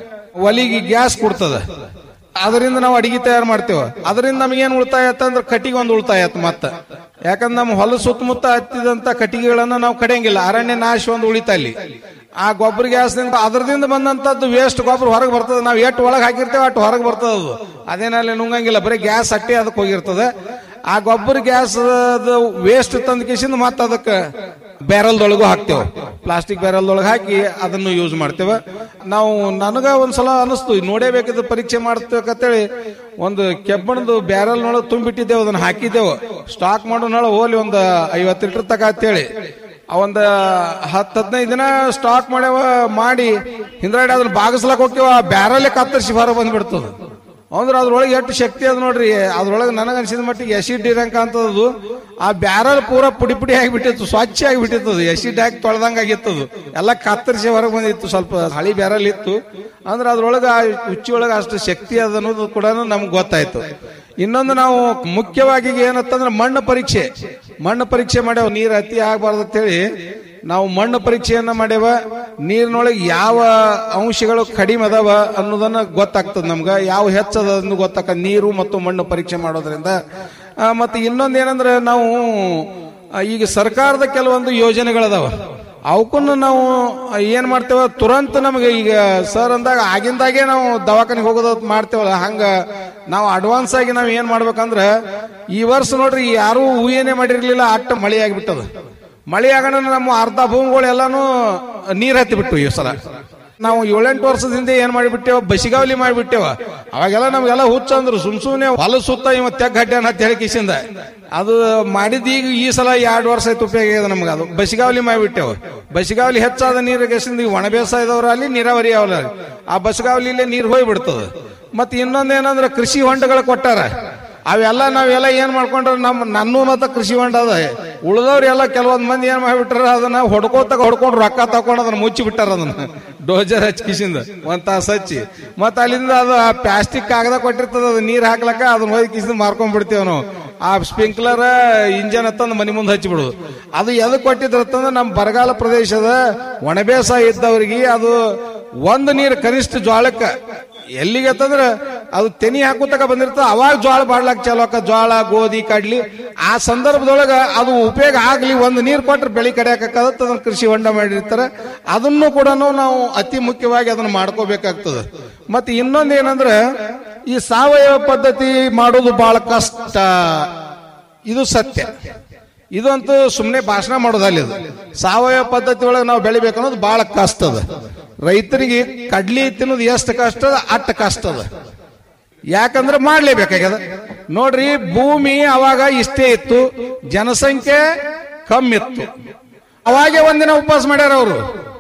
ಒಲಿಗೆ ಗ್ಯಾಸ್ ಕೊಡ್ತದ ಅದರಿಂದ ನಾವು ಅಡಿಗೆ ತಯಾರು ಮಾಡ್ತೇವೆ ಅದರಿಂದ ನಮಗೇನು ಉಳಿತಾಯ ಆಯ್ತಂದ್ರೆ ಕಟ್ಟಿಗೆ ಒಂದು ಉಳಿತಾಯ ಆಯ್ತು ಮತ್ತೆ ಯಾಕಂದ್ರೆ ನಮ್ಮ ಹೊಲ ಸುತ್ತಮುತ್ತ ಹತ್ತಿದಂತ ಕಟ್ಟಿಗೆಗಳನ್ನ ನಾವು ಕಡಿಯಂಗಿಲ್ಲ ಅರಣ್ಯ ನಾಶ ಒಂದು ಉಳಿತಾ ಇಲ್ಲಿ ಆ ಗೊಬ್ಬರ ಗ್ಯಾಸ್ನಿಂದ ಅದರದಿಂದ ಬಂದಂತದ್ದು ವೇಸ್ಟ್ ಗೊಬ್ಬರ ಹೊರಗೆ ಬರ್ತದೆ ನಾವು ಎಷ್ಟು ಒಳಗೆ ಹಾಕಿರ್ತೇವೆ ಅಷ್ಟು ಹೊರಗೆ ಬರ್ತದೆ ಅದು ಅದೇನಲ್ಲಿ ನುಂಗಂಗಿಲ್ಲ ಬರೀ ಗ್ಯಾಸ್ ಅಟ್ಟೆ ಅದಕ್ಕೆ ಹೋಗಿರ್ತದೆ ಆ ಗೊಬ್ಬರ ಗ್ಯಾಸ್ ವೇಸ್ಟ್ ತಂದ ಕಿಸಿಂದ ಮತ್ತೆ ಅದಕ್ಕೆ ಬ್ಯಾರಲ್ದೊಳಗೂ ಹಾಕ್ತೇವೆ ಪ್ಲಾಸ್ಟಿಕ್ ಬ್ಯಾರಲ್ದೊಳಗೆ ಹಾಕಿ ಅದನ್ನು ಯೂಸ್ ಮಾಡ್ತೇವೆ ನಾವು ನನಗ ಒಂದ್ಸಲ ಅನಿಸ್ತು ನೋಡೇಬೇಕಿದ್ದು ಪರೀಕ್ಷೆ ಮಾಡ್ತೇವತ್ತೇಳಿ ಒಂದು ಕೆಬ್ಬಣದ ಬ್ಯಾರಲ್ನೊಳಗೆ ತುಂಬಿಟ್ಟಿದ್ದೇವೆ ಅದನ್ನ ಹಾಕಿದ್ದೇವೆ ಸ್ಟಾಕ್ ಮಾಡೋನೊಳ ಹೋಲಿ ಒಂದು ಐವತ್ತು ಲೀಟರ್ ತಕ ಅಂತೇಳಿ ಒಂದ್ ಹತ್ತು ಹದಿನೈದು ದಿನ ಸ್ಟಾಕ್ ಮಾಡ್ಯಾವ ಮಾಡಿ ಹಿಂದ್ರಾಡಿ ಅದನ್ನ ಬಾಗಿಸ್ಲಕ್ ಹೋಗ್ತೇವ ಆ ಬ್ಯಾರಲ್ಲೇ ಕತ್ತರಿಸಿ ಹೊರ ಬಂದ್ಬಿಡ್ತದ ಅಂದ್ರೆ ಅದ್ರೊಳಗೆ ಎಷ್ಟು ಶಕ್ತಿ ಅದ ನೋಡ್ರಿ ಅದ್ರೊಳಗೆ ನನಗೆ ಅನ್ಸಿದ ಮಟ್ಟಿಗೆ ಎಸಿಡ್ ಇರಂಕ ಅಂತದ್ದು ಆ ಬ್ಯಾರಲ್ ಪೂರ ಪುಡಿ ಪುಡಿ ಆಗಿಬಿಟ್ಟಿತ್ತು ಸ್ವಚ್ಛ ಆಗಿಬಿಟ್ಟಿತ್ತದು ಎಸಿಡ್ ಹಾಕಿ ತೊಳೆದಂಗ ಆಗಿತ್ತದು ಎಲ್ಲ ಕತ್ತರಿಸಿ ಹೊರಗೆ ಬಂದಿತ್ತು ಸ್ವಲ್ಪ ಹಳಿ ಬ್ಯಾರಲ್ ಇತ್ತು ಅಂದ್ರೆ ಅದ್ರೊಳಗೆ ಆ ಉಚ್ಚಿ ಒಳಗೆ ಅಷ್ಟು ಶಕ್ತಿ ಅದ ಅನ್ನೋದು ಕೂಡ ನಮ್ಗೆ ಗೊತ್ತಾಯ್ತು ಇನ್ನೊಂದು ನಾವು ಮುಖ್ಯವಾಗಿ ಏನಂತಂದ್ರೆ ಮಣ್ಣು ಪರೀಕ್ಷೆ ಮಣ್ಣು ಪರೀಕ್ಷೆ ಮಾಡ್ಯಾವ ನೀರು ಅತಿ ಆಗಬಾರ್ದು ಅಂತೇಳಿ ನಾವು ಮಣ್ಣು ಪರೀಕ್ಷೆಯನ್ನ ಮಾಡ್ಯಾವ ನೀರಿನೊಳಗೆ ಯಾವ ಅಂಶಗಳು ಕಡಿಮೆ ಅದಾವ ಅನ್ನೋದನ್ನ ಗೊತ್ತಾಗ್ತದ ನಮ್ಗ ಯಾವ ಹೆಚ್ಚದ ಅನ್ನೋ ಗೊತ್ತಾಗ ನೀರು ಮತ್ತು ಮಣ್ಣು ಪರೀಕ್ಷೆ ಮಾಡೋದ್ರಿಂದ ಆ, ಮತ್ತೆ ಇನ್ನೊಂದು ಏನಂದ್ರೆ ನಾವು ಆ, ಈಗ ಸರ್ಕಾರದ ಕೆಲವೊಂದು ಯೋಜನೆಗಳದಾವ ಅವಕ್ಕನ್ನು ನಾವು ಏನ್ ಮಾಡ್ತೇವ ತುರಂತ ನಮಗೆ ಈಗ ಸರ್ ಅಂದಾಗ ಆಗಿಂದಾಗೆ ನಾವು ದವಾಖಾನಿಗೆ ಹೋಗೋದು ಮಾಡ್ತೇವಲ್ಲ ಹಂಗ ನಾವು ಅಡ್ವಾನ್ಸ್ ಆಗಿ ನಾವು ಏನ್ ಮಾಡ್ಬೇಕಂದ್ರ ಈ ವರ್ಷ ನೋಡ್ರಿ ಯಾರು ಊಹೆನೆ ಮಾಡಿರ್ಲಿಲ್ಲ ಅಟ್ಟ ಮಳೆ ಆಗಿಬಿಟ್ಟದ ಮಳೆ ಆಗೋಣ ನಮ್ಮ ಅರ್ಧ ಭೂಮಿಗಳು ಎಲ್ಲಾನು ನೀರ್ ಹತ್ತಿ ಬಿಟ್ಟು ಈ ಸಲ ನಾವು ಏಳೆಂಟು ವರ್ಷದ ಹಿಂದೆ ಏನ್ ಮಾಡಿಬಿಟ್ಟೇವ ಬಸಿಗಾವಲಿ ಮಾಡಿಬಿಟ್ಟೇವ ಅವಾಗೆಲ್ಲ ನಮ್ಗೆಲ್ಲ ಹುಚ್ಚ ಅಂದ್ರು ಸುಮ್ ಸುಮ್ನೆ ಹೊಲ ಸುತ್ತ ಇವ ತೆಗ್ ಗಡ್ಡೆ ಅಂತ ಹೇಳಿ ಕಿಸಿಂದ ಅದು ಮಾಡಿದ ಈಗ ಈ ಸಲ ಎರಡು ವರ್ಷ ಆಯ್ತು ಉಪಯೋಗ ಆಗ್ಯದ ನಮ್ಗೆ ಅದು ಬಸಿಗಾವಲಿ ಮಾಡಿಬಿಟ್ಟೇವ ಬಸಿಗಾವಲಿ ಹೆಚ್ಚಾದ ನೀರು ಕಿಸಿಂದ ಈಗ ಒಣ ಬೇಸಾಯದವ್ರ ಅಲ್ಲಿ ನೀರಾವರಿ ಅವರ ಆ ಬಸಗಾವಲಿಲೇ ನೀರು ಹೋಗ್ಬಿಡ್ತದ ಮತ್ತೆ ಇನ್ನೊಂದೇನಂದ್ರೆ ಕೃಷಿ ಹೊಂಡಗಳು ಕೊಟ್ಟಾರ ಅವೆಲ್ಲ ನಾವೆಲ್ಲ ಏನ್ ಮಾಡ್ಕೊಂಡ್ರ ನಮ್ಮ ನನ್ನೂ ಮತ್ತ ಕೃಷಿ ಹೊಂಡ ಅದ ಉಳಿದವ್ರು ಎಲ್ಲ ಕೆಲವೊಂದ್ ಮಂದಿ ಏನ್ ಮಾಡ್ಬಿಟ್ರ ಅದನ್ನ ಹೊಡ್ಕೋತಕ ಹೊಡ್ಕೊಂಡು ರೊಕ್ಕ ತಕೊಂಡು ಅದನ್ನ ಮುಚ್ಚಿ ಬಿಟ್ಟಾರ ಅದನ್ನ ಡೋಜರ್ ಹಚ್ಚಿ ಕಿಸಿಂದ ಒಂದ್ ತಾಸ ಹಚ್ಚಿ ಮತ್ತ ಅಲ್ಲಿಂದ ಅದು ಆ ಪ್ಲಾಸ್ಟಿಕ್ ಕಾಗದ ಕೊಟ್ಟಿರ್ತದ ಅದು ನೀರ್ ಹಾಕ್ಲಕ್ಕ ಅದನ್ನ ಹೋಗಿ ಕಿಸಿಂದ ಮಾರ್ಕೊಂಡ್ ಬಿಡ್ತೇವ್ ನಾವು ಆ ಸ್ಪ್ರಿಂಕ್ಲರ್ ಇಂಜನ್ ಹತ್ತಂದ್ ಮನಿ ಮುಂದೆ ಹಚ್ಚಿ ಬಿಡುದು ಅದು ಎದಕ್ ಕೊಟ್ಟಿದ್ರತ್ತಂದ್ರೆ ನಮ್ಮ ಬರಗಾಲ ಪ್ರದೇಶದ ಒಣಬೇಸಾಯ ಇದ್ದವ್ರಿಗೆ ಅದು ಒಂದು ನೀರು ಕನಿಷ್ಠ ಜ್ವಾಳಕ್ಕ ಎಲ್ಲಿಗೆ ಅಂತಂದ್ರ ಅದು ತೆನಿ ಹಾಕುತ್ತಕ ಬಂದಿರ್ತದೆ ಅವಾಗ ಜೋಳ ಬಾಡ್ಲಾಕ್ ಚಾಲು ಆಕ ಜೋಳ ಗೋಧಿ ಕಡ್ಲಿ ಆ ಸಂದರ್ಭದೊಳಗ ಅದು ಉಪಯೋಗ ಆಗ್ಲಿ ಒಂದು ನೀರು ಕೊಟ್ರೆ ಬೆಳೆ ಕಡಿಯಾಕದ ಅದನ್ನ ಕೃಷಿ ಹೊಂಡ ಮಾಡಿರ್ತಾರೆ ಅದನ್ನು ಕೂಡ ನಾವು ಅತಿ ಮುಖ್ಯವಾಗಿ ಅದನ್ನ ಮಾಡ್ಕೋಬೇಕಾಗ್ತದೆ ಮತ್ತೆ ಇನ್ನೊಂದು ಏನಂದ್ರೆ ಈ ಸಾವಯವ ಪದ್ಧತಿ ಮಾಡೋದು ಬಹಳ ಕಷ್ಟ ಇದು ಸತ್ಯ ಇದಂತೂ ಸುಮ್ಮನೆ ಭಾಷಣ ಮಾಡೋದಲ್ಲ ಇದು ಸಾವಯವ ಪದ್ಧತಿ ಒಳಗೆ ನಾವು ಬೆಳಿಬೇಕು ಅನ್ನೋದು ಬಹಳ ಕಷ್ಟ ಅದ ರೈತರಿಗೆ ಕಡ್ಲಿ ತಿನ್ನೋದು ಎಷ್ಟು ಕಷ್ಟ ಅದ ಅಷ್ಟು ಕಷ್ಟ ಅದ ಯಾಕಂದ್ರೆ ಮಾಡ್ಲೇಬೇಕಾಗ್ಯದ ನೋಡ್ರಿ ಭೂಮಿ ಅವಾಗ ಇಷ್ಟೇ ಇತ್ತು ಜನಸಂಖ್ಯೆ ಕಮ್ಮಿ ಇತ್ತು ಅವಾಗೆ ಒಂದಿನ ಉಪವಾಸ ಮಾಡ್ಯಾರ ಅವರು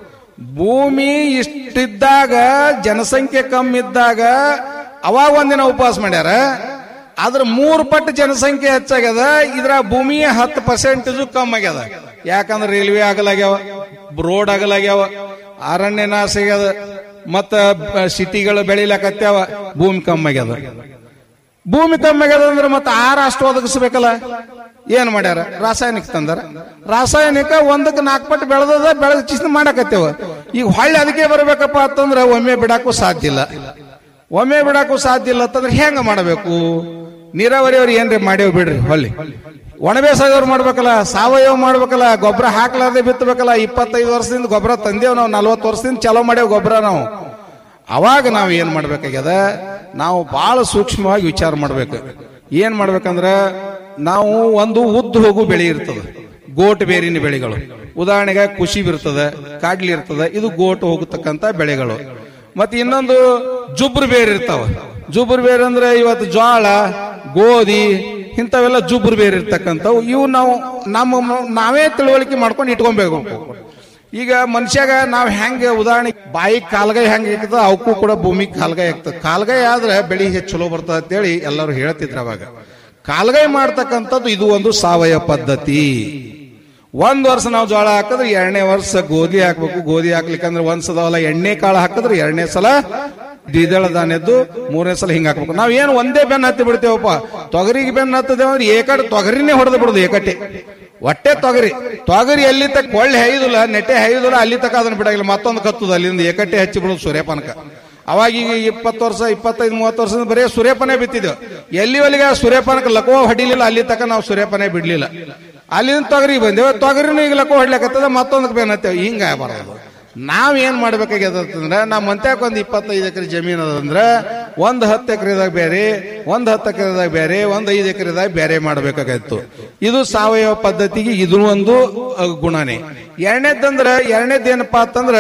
ಭೂಮಿ ಇಷ್ಟಿದ್ದಾಗ ಜನಸಂಖ್ಯೆ ಕಮ್ಮಿ ಇದ್ದಾಗ ಅವಾಗ ಒಂದಿನ ಉಪವಾಸ ಮಾಡ್ಯಾರ ಅದ್ರ ಮೂರು ಪಟ್ಟು ಜನಸಂಖ್ಯೆ ಹೆಚ್ಚಾಗ್ಯದ ಇದ್ರ ಭೂಮಿಯ ಹತ್ತು ಪರ್ಸೆಂಟೇಜು ಕಮ್ಮಿ ಆಗ್ಯದ ಯಾಕಂದ್ರೆ ರೈಲ್ವೆ ಆಗಲಾಗ್ಯಾವ ರೋಡ್ ಆಗಲಾಗ್ಯಾವ ಅರಣ್ಯ ನಾಶ ಆಗ್ಯದ ಮತ್ತ ಸಿಟಿಗಳು ಬೆಳಿಲಕತ್ಯಾವ ಭೂಮಿ ಕಮ್ಮಿ ಆಗ್ಯದ ಭೂಮಿ ಕಮ್ಮಿ ಆಗ್ಯದ ಅಂದ್ರೆ ಮತ್ತೆ ಆರ ಅಷ್ಟು ಒದಗಿಸ್ಬೇಕಲ್ಲ ಏನ್ ಮಾಡ್ಯಾರ ರಾಸಾಯನಿಕ ತಂದಾರ ರಾಸಾಯನಿಕ ಒಂದಕ್ಕೆ ನಾಲ್ಕು ಪಟ್ಟು ಬೆಳೆದದ ಬೆಳೆದ ಚಿಸ್ನ ಮಾಡಕತ್ತೇವ ಈಗ ಹೊಳ್ಳಿ ಅದಕ್ಕೆ ಬರ್ಬೇಕಪ್ಪ ಅಂತಂದ್ರೆ ಒಮ್ಮೆ ಬಿಡಾಕು ಸಾಧ್ಯ ಇಲ್ಲ ಒಮ್ಮೆ ಬಿಡಾಕು ಸಾಧ್ಯ ಇಲ್ಲ ಅಂತಂದ್ರೆ ಹೆಂಗ ಮಾಡಬೇಕು ನೀರಾವರಿಯವ್ರು ಏನ್ರಿ ಮಾಡ್ಯಾವ ಬಿಡ್ರಿ ಹೊಳ್ಳಿ ಒಣ ಬೇಸಾಯದವ್ರು ಮಾಡ್ಬೇಕಲ್ಲ ಸಾವಯವ ಮಾಡ್ಬೇಕಲ್ಲ ಗೊಬ್ಬರ ಹಾಕ್ಲಾರ್ದೆ ಬಿತ್ತಬೇಕಲ್ಲ ಇಪ್ಪತ್ತೈದು ವರ್ಷದಿಂದ ಗೊಬ್ಬರ ತಂದೇವ್ ನಾವು ನಲ್ವತ್ತು ವರ್ಷದಿಂದ ಚಲೋ ಮಾಡ್ಯಾವ ಗೊಬ್ಬರ ನಾವು ಅವಾಗ ನಾವು ಏನ್ ಮಾಡ್ಬೇಕಾಗ್ಯದ ನಾವು ಬಹಳ ಸೂಕ್ಷ್ಮವಾಗಿ ವಿಚಾರ ಮಾಡ್ಬೇಕು ಏನ್ ಮಾಡ್ಬೇಕಂದ್ರ ನಾವು ಒಂದು ಉದ್ದು ಹೋಗು ಬೆಳೆ ಇರ್ತದೆ ಗೋಟ್ ಬೇರಿನ ಬೆಳೆಗಳು ಉದಾಹರಣೆಗೆ ಕುಶಿ ಇರ್ತದೆ ಕಾಡ್ಲಿ ಇರ್ತದೆ ಇದು ಗೋಟ್ ಹೋಗತಕ್ಕಂತ ಬೆಳೆಗಳು ಮತ್ತೆ ಇನ್ನೊಂದು ಜುಬ್ರು ಬೇರೆ ಇರ್ತಾವ ಜುಬ್ರು ಬೇರೆ ಅಂದ್ರೆ ಇವತ್ತು ಜೋಳ ಗೋಧಿ ಇಂಥವೆಲ್ಲ ಜುಬ್ರು ಬೇರೆ ಇರ್ತಕ್ಕಂಥವು ಇವು ನಾವು ನಮ್ಮ ನಾವೇ ತಿಳುವಳಿಕೆ ಮಾಡ್ಕೊಂಡು ಇಟ್ಕೊಬೇಕು ಈಗ ಮನುಷ್ಯಾಗ ನಾವ್ ಹೆಂಗ ಉದಾಹರಣೆ ಬಾಯಿ ಕಾಲ್ಗೈ ಹೆಂಗ ಇರ್ತದ ಅವಕ್ಕೂ ಕೂಡ ಭೂಮಿ ಕಾಲ್ಗೈ ಆಗ್ತದೆ ಕಾಲ್ಗೈ ಆದ್ರೆ ಬೆಳಿ ಹೆಚ್ಚು ಚಲೋ ಬರ್ತದೆ ಅಂತೇಳಿ ಎಲ್ಲರೂ ಹೇಳ್ತಿದ್ರು ಅವಾಗ ಕಾಲ್ಗೈ ಮಾಡ್ತಕ್ಕಂಥದ್ದು ಇದು ಒಂದು ಸಾವಯವ ಪದ್ಧತಿ ಒಂದ್ ವರ್ಷ ನಾವು ಜೋಳ ಹಾಕಿದ್ರೆ ಎರಡನೇ ವರ್ಷ ಗೋಧಿ ಹಾಕ್ಬೇಕು ಗೋಧಿ ಹಾಕ್ಲಿಕ್ಕಂದ್ರೆ ಒಂದ್ ಸಲ ಎಣ್ಣೆ ಕಾಳು ಹಾಕಿದ್ರೆ ಎರಡನೇ ಸಲ ದ್ವಿದಳ ಧಾನ್ಯದ್ದು ಮೂರನೇ ಸಲ ಹಿಂಗ್ ಹಾಕ್ಬೇಕು ನಾವ್ ಏನು ಒಂದೇ ಬೆನ್ ಹತ್ತಿ ಬಿಡ್ತೇವಪ್ಪ ತೊಗರಿಗೆ ಬೆನ್ ಹತ್ತದೇವ ಅಂದ್ರೆ ಏಕಡೆ ತೊಗರಿನೇ ಹೊಡೆದು ಬಿಡುದು ಏಕಟ್ಟೆ ಹೊಟ್ಟೆ ತೊಗರಿ ತೊಗರಿ ಎಲ್ಲಿ ತಕ್ಕ ಕೊಳ್ಳೆ ಹೈದಿಲ್ಲ ನೆಟ್ಟೆ ಹೈದಿಲ್ಲ ಅಲ್ಲಿ ತಕ ಅದನ್ನ ಬಿಡಾಗಿಲ್ಲ ಮತ್ತೊಂದು ಕತ್ತದ ಅಲ್ಲಿಂದ ಏಕಟ್ಟೆ ಹಚ್ಚಿ ಬಿಡೋದು ಸೂರ್ಯಪಾನಕ ಅವಾಗ ಈಗ ಇಪ್ಪತ್ತು ವರ್ಷ ಇಪ್ಪತ್ತೈದು ಮೂವತ್ತು ವರ್ಷದಿಂದ ಬರೀ ಸೂರ್ಯಪಾನೇ ಬಿತ್ತಿದ್ದೆವು ಎಲ್ಲಿವರೆಗೆ ಆ ಸೂರ್ಯಪಾನಕ್ಕೆ ಲಕೋ ಹೊಡಿಲಿಲ್ಲ ಅಲ್ಲಿ ತಕ ನಾವು ಸೂರ್ಯಪಾನೇ ಬಿಡ್ಲಿಲ್ಲ ಅಲ್ಲಿಂದ ತೊಗರಿ ಬಂದೇವು ತೊಗರಿನೂ ಈಗ ಲಕೋ ಹೊಡ್ಲಿಕತ್ತದ ಮತ್ತೊಂದಕ್ಕೆ ಬೇನತ್ತೇವೆ ಹಿಂಗ ಬರೋದು ನಾವ್ ಏನ್ ಮಾಡ್ಬೇಕಾಗ್ಯದ ಅಂತಂದ್ರೆ ನಮ್ಮ ಮಂತ್ಯಾಕ ಒಂದ್ ಇಪ್ಪತ್ತೈದು ಎಕರೆ ಜಮೀನು ಅದಂದ್ರೆ ಒಂದ್ ಹತ್ತು ಎಕರೆದಾಗ ಬೇರೆ ಒಂದ್ ಹತ್ತು ಎಕರೆದಾಗ ಬೇರೆ ಒಂದ್ ಐದು ಎಕರೆದಾಗ ಬೇರೆ ಮಾಡ್ಬೇಕಾಗಿತ್ತು ಇದು ಸಾವಯವ ಪದ್ಧತಿಗೆ ಇದು ಒಂದು ಅಹ್, ಗುಣನೇ ಎರಡನೇದಂದ್ರ ಎರಡನೇದೇನಪ್ಪಾ ಅಂತಂದ್ರ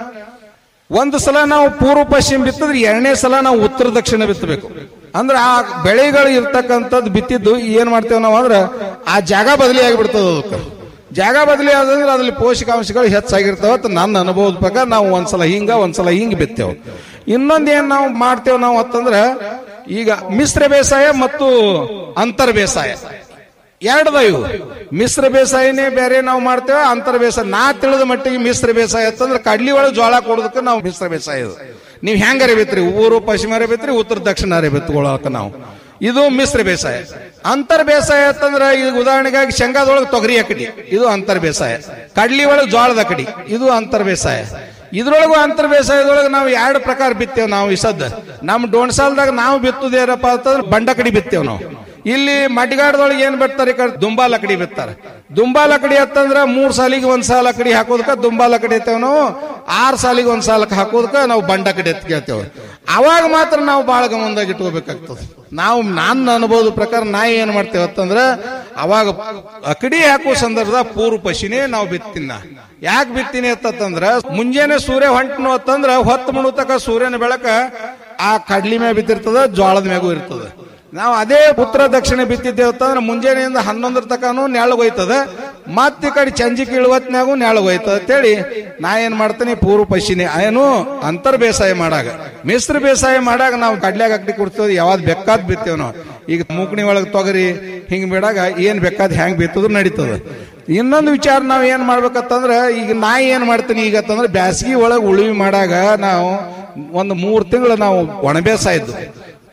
ಒಂದು ಸಲ ನಾವು ಪೂರ್ವ ಪಶ್ಚಿಮ ಬಿತ್ತಿದ್ರೆ ಎರಡನೇ ಸಲ ನಾವು ಉತ್ತರ ದಕ್ಷಿಣ ಬಿತ್ತಬೇಕು ಅಂದ್ರೆ ಆ ಬೆಳೆಗಳು ಇರ್ತಕ್ಕಂಥದ್ದು ಬಿತ್ತಿದ್ದು ಏನ್ ಮಾಡ್ತೇವೆ ನಾವು ಅಂದ್ರೆ ಆ ಜಾಗ ಬದಲಿ ಆಗಿಬಿಡ್ತದ ಅದಕ್ಕೆ ಜಾಗ ಬದಲಿ ಆದಂದ್ರೆ ಅದ್ರಲ್ಲಿ ಪೋಷಕಾಂಶಗಳು ಹೆಚ್ಚಾಗಿರ್ತಾವ ಅಂತ ನನ್ನ ಅನುಭವದ ಪ್ರಕಾರ ನಾವು ಒಂದ್ಸಲ ಹಿಂಗ ಒಂದ್ಸಲ ಹಿಂಗ್ ಬಿತ್ತೇವೆ ಇನ್ನೊಂದ್ ಏನ್ ನಾವು ಮಾಡ್ತೇವೆ ನಾವು ಅಂತಂದ್ರೆ ಈಗ ಮಿಶ್ರ ಬೇಸಾಯ ಮತ್ತು ಅಂತರ್ ಬೇಸಾಯ ಎರಡದ ಇವು ಮಿಶ್ರ ಬೇಸಾಯನೇ ಬೇರೆ ನಾವು ಮಾಡ್ತೇವೆ ಅಂತರ ಬೇಸಾಯ ನಾ ತಿಳಿದ ಮಟ್ಟಿಗೆ ಮಿಶ್ರ ಬೇಸಾಯ ಅಂತಂದ್ರೆ ಕಡ್ಲಿ ಒಳಗೆ ಜೋಳ ಕೊಡೋದಕ್ಕೆ ನಾವು ಮಿಶ್ರ ಬೇಸಾಯ ಇದು ನೀವು ಹೆಂಗಾರೆ ಬಿತ್ರಿ ಊರು ಪಶ್ಚಿಮ ಬಿತ್ರಿ ಉತ್ತರ ದಕ್ಷಿಣ ಬಿತ್ತುಕೊಳ್ಳಕ ನಾವು ಇದು ಮಿಶ್ರ ಬೇಸಾಯ ಅಂತರ್ ಬೇಸಾಯ ಅಂತಂದ್ರೆ ಈಗ ಉದಾಹರಣೆಗಾಗಿ ಶೇಂಗಾದೊಳಗೆ ತೊಗರಿ ಅಕಡಿ ಇದು ಅಂತರ್ ಬೇಸಾಯ ಕಡ್ಲಿ ಒಳಗೆ ಜೋಳದ ಅಕಡಿ ಇದು ಅಂತರ್ ಬೇಸಾಯ ಇದ್ರೊಳಗೂ ಅಂತರ್ ಬೇಸಾಯದೊಳಗೆ ನಾವು ಎರಡು ಪ್ರಕಾರ ಬಿತ್ತೇವ್ ನಾವು ಈ ಸದ್ದ ನಮ್ಮ ಡೋಣ್ಸಾಲ್ದಾಗ ನಾವು ಬಿತ್ತುದೇನಪ್ಪ ಅಂತಂದ್ರೆ ಬಂಡ ಕಡಿ ಬಿತ್ತೇವ್ ನಾವು ಇಲ್ಲಿ ಮಡ್ಗಾಡದೊಳಗೆ ಏನ್ ಬಿಡ್ತಾರೆ ಈ ಕಡೆ ದುಂಬಾ ಲಕಡಿ ಬಿತ್ತಾರೆ ದುಂಬಾ ಲಕಡಿ ಅಂತಂದ್ರ ಮೂರ್ ಸಾಲಿಗೆ ಒಂದ್ ಸಾಲ ಲಕಡಿ ಹಾಕೋದಕ್ಕ ದುಂಬಾ ಲಕಡಿ ಎತ್ತೇವ್ ನಾವು ಆರ್ ಸಾಲಿಗೆ ಒಂದ್ ಸಾಲಕ್ಕೆ ಹಾಕೋದಕ್ಕ ನಾವು ಬಂಡ ಕಡಿ ಎತ್ಕೇಳ್ತೇವೆ ಅವಾಗ ಮಾತ್ರ ನಾವು ಬಹಳ ಗಮನದಾಗ ಇಟ್ಕೋಬೇಕಾಗ್ತದೆ ನಾವು ನನ್ನ ಅನುಭವದ ಪ್ರಕಾರ ನಾ ಏನ್ ಮಾಡ್ತೇವೆ ಅಂತಂದ್ರ ಅವಾಗ ಅಕಡಿ ಹಾಕೋ ಸಂದರ್ಭದಾಗ ಪೂರ್ವ ಪಶಿನೇ ನಾವು ಬಿತ್ತಿನ ಯಾಕೆ ಬಿತ್ತೀನಿ ಅಂತಂದ್ರ ಮುಂಜಾನೆ ಸೂರ್ಯ ಹೊಂಟನು ಅಂತಂದ್ರ ಹೊತ್ತು ಮುಣುತಕ ಸೂರ್ಯನ ಬೆಳಕ ಆ ಕಡ್ಲಿ ಮ್ಯಾಗ ಬಿದ್ದಿರ್ತದ ಜೋಳದ ಮ್ಯಾಗೂ ಇರ್ತದ ನಾವು ಅದೇ ಉತ್ತರ ದಕ್ಷಿಣ ಬಿತ್ತಿದ್ದೇವೆ ಅಂತಂದ್ರೆ ಮುಂಜಾನೆಯಿಂದ ಹನ್ನೊಂದರ ತಕನು ನೆಳಗೋಯ್ತದ ಮತ್ತೆ ಈ ಕಡೆ ಚಂಜಿ ಕೀಳುವತ್ನಾಗೂ ನೆಳಗೋಯ್ತದ ಅಂತೇಳಿ ನಾ ಏನ್ ಮಾಡ್ತೀನಿ ಪೂರ್ವ ಪಶ್ಚಿಮಿ ಏನು ಅಂತರ್ ಬೇಸಾಯ ಮಾಡಾಗ ಮಿಶ್ರ ಬೇಸಾಯ ಮಾಡಾಗ ನಾವು ಕಡ್ಲ್ಯಾಗ ಅಕ್ಕಡಿ ಕೊಡ್ತೇವೆ ಯಾವ್ದು ಬೇಕಾದ್ ಬಿತ್ತೇವ್ ನಾವು ಈಗ ಮೂಕಣಿ ಒಳಗೆ ತೊಗರಿ ಹಿಂಗ್ ಬಿಡಾಗ ಏನ್ ಬೇಕಾದ್ ಹೆಂಗ್ ಬಿತ್ತದ್ರು ನಡೀತದ ಇನ್ನೊಂದು ವಿಚಾರ ನಾವ್ ಏನ್ ಮಾಡ್ಬೇಕಂತಂದ್ರ ಈಗ ನಾ ಏನ್ ಮಾಡ್ತೀನಿ ಈಗ ಅಂತಂದ್ರೆ ಬ್ಯಾಸಗಿ ಒಳಗೆ ಉಳುವಿ ಮಾಡಾಗ ನಾವು ಒಂದು ಮೂರ್ ತಿಂಗಳು ನಾವು ಒಣ ಬೇಸಾಯ ಇದ್ದು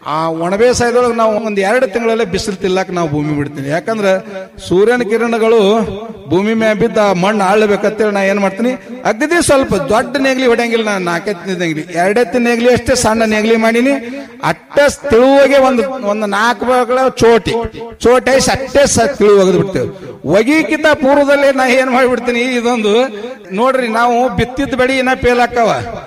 ಆ ಒಣ ಬೇಸಾಯದೊಳಗೆ ನಾವು ಒಂದ್ ಎರಡು ತಿಂಗಳಲ್ಲೇ ಬಿಸಿಲು ತಿಲ್ಲಕ್ ನಾವು ಭೂಮಿ ಬಿಡ್ತೀನಿ ಯಾಕಂದ್ರೆ ಸೂರ್ಯನ ಕಿರಣಗಳು ಭೂಮಿ ಮ್ಯಾಗ ಬಿದ್ದ ಆ ಮಣ್ಣು ಆಳ್ಬೇಕಂತೇಳಿ ನಾ ಏನ್ ಮಾಡ್ತೀನಿ ಅಗದಿ ಸ್ವಲ್ಪ ದೊಡ್ಡ ನೇಗ್ಲಿ ಹೊಡೆಯಂಗಿಲ್ಲ ನಾನು ನಾಲ್ಕೆತ್ತಿನ ನೇಗ್ಲಿ ಎರಡೆತ್ತಿನ ನೇಗ್ಲಿ ಅಷ್ಟೇ ಸಣ್ಣ ನೇಗ್ಲಿ ಮಾಡೀನಿ ಅಟ್ಟ ತಿಳುವಾಗೆ ಒಂದು ಒಂದು ನಾಲ್ಕು ಭಾಗಗಳ ಚೋಟಿ ಚೋಟಿ ಐಸ್ ಅಷ್ಟೇ ಸ ತಿಳು ಒಗೆದು ಬಿಡ್ತೇವೆ ಒಗಿಕಿಂತ ಪೂರ್ವದಲ್ಲೇ ನಾ ಏನ್ ಮಾಡ್ಬಿಡ್ತೀನಿ ಇದೊಂದು ನೋಡ್ರಿ ನಾವು ಬಿತ್ತಿದ ಬೆಳಿ ಇನ್ನ ಫೇಲ್ ಆಕ್ಕವ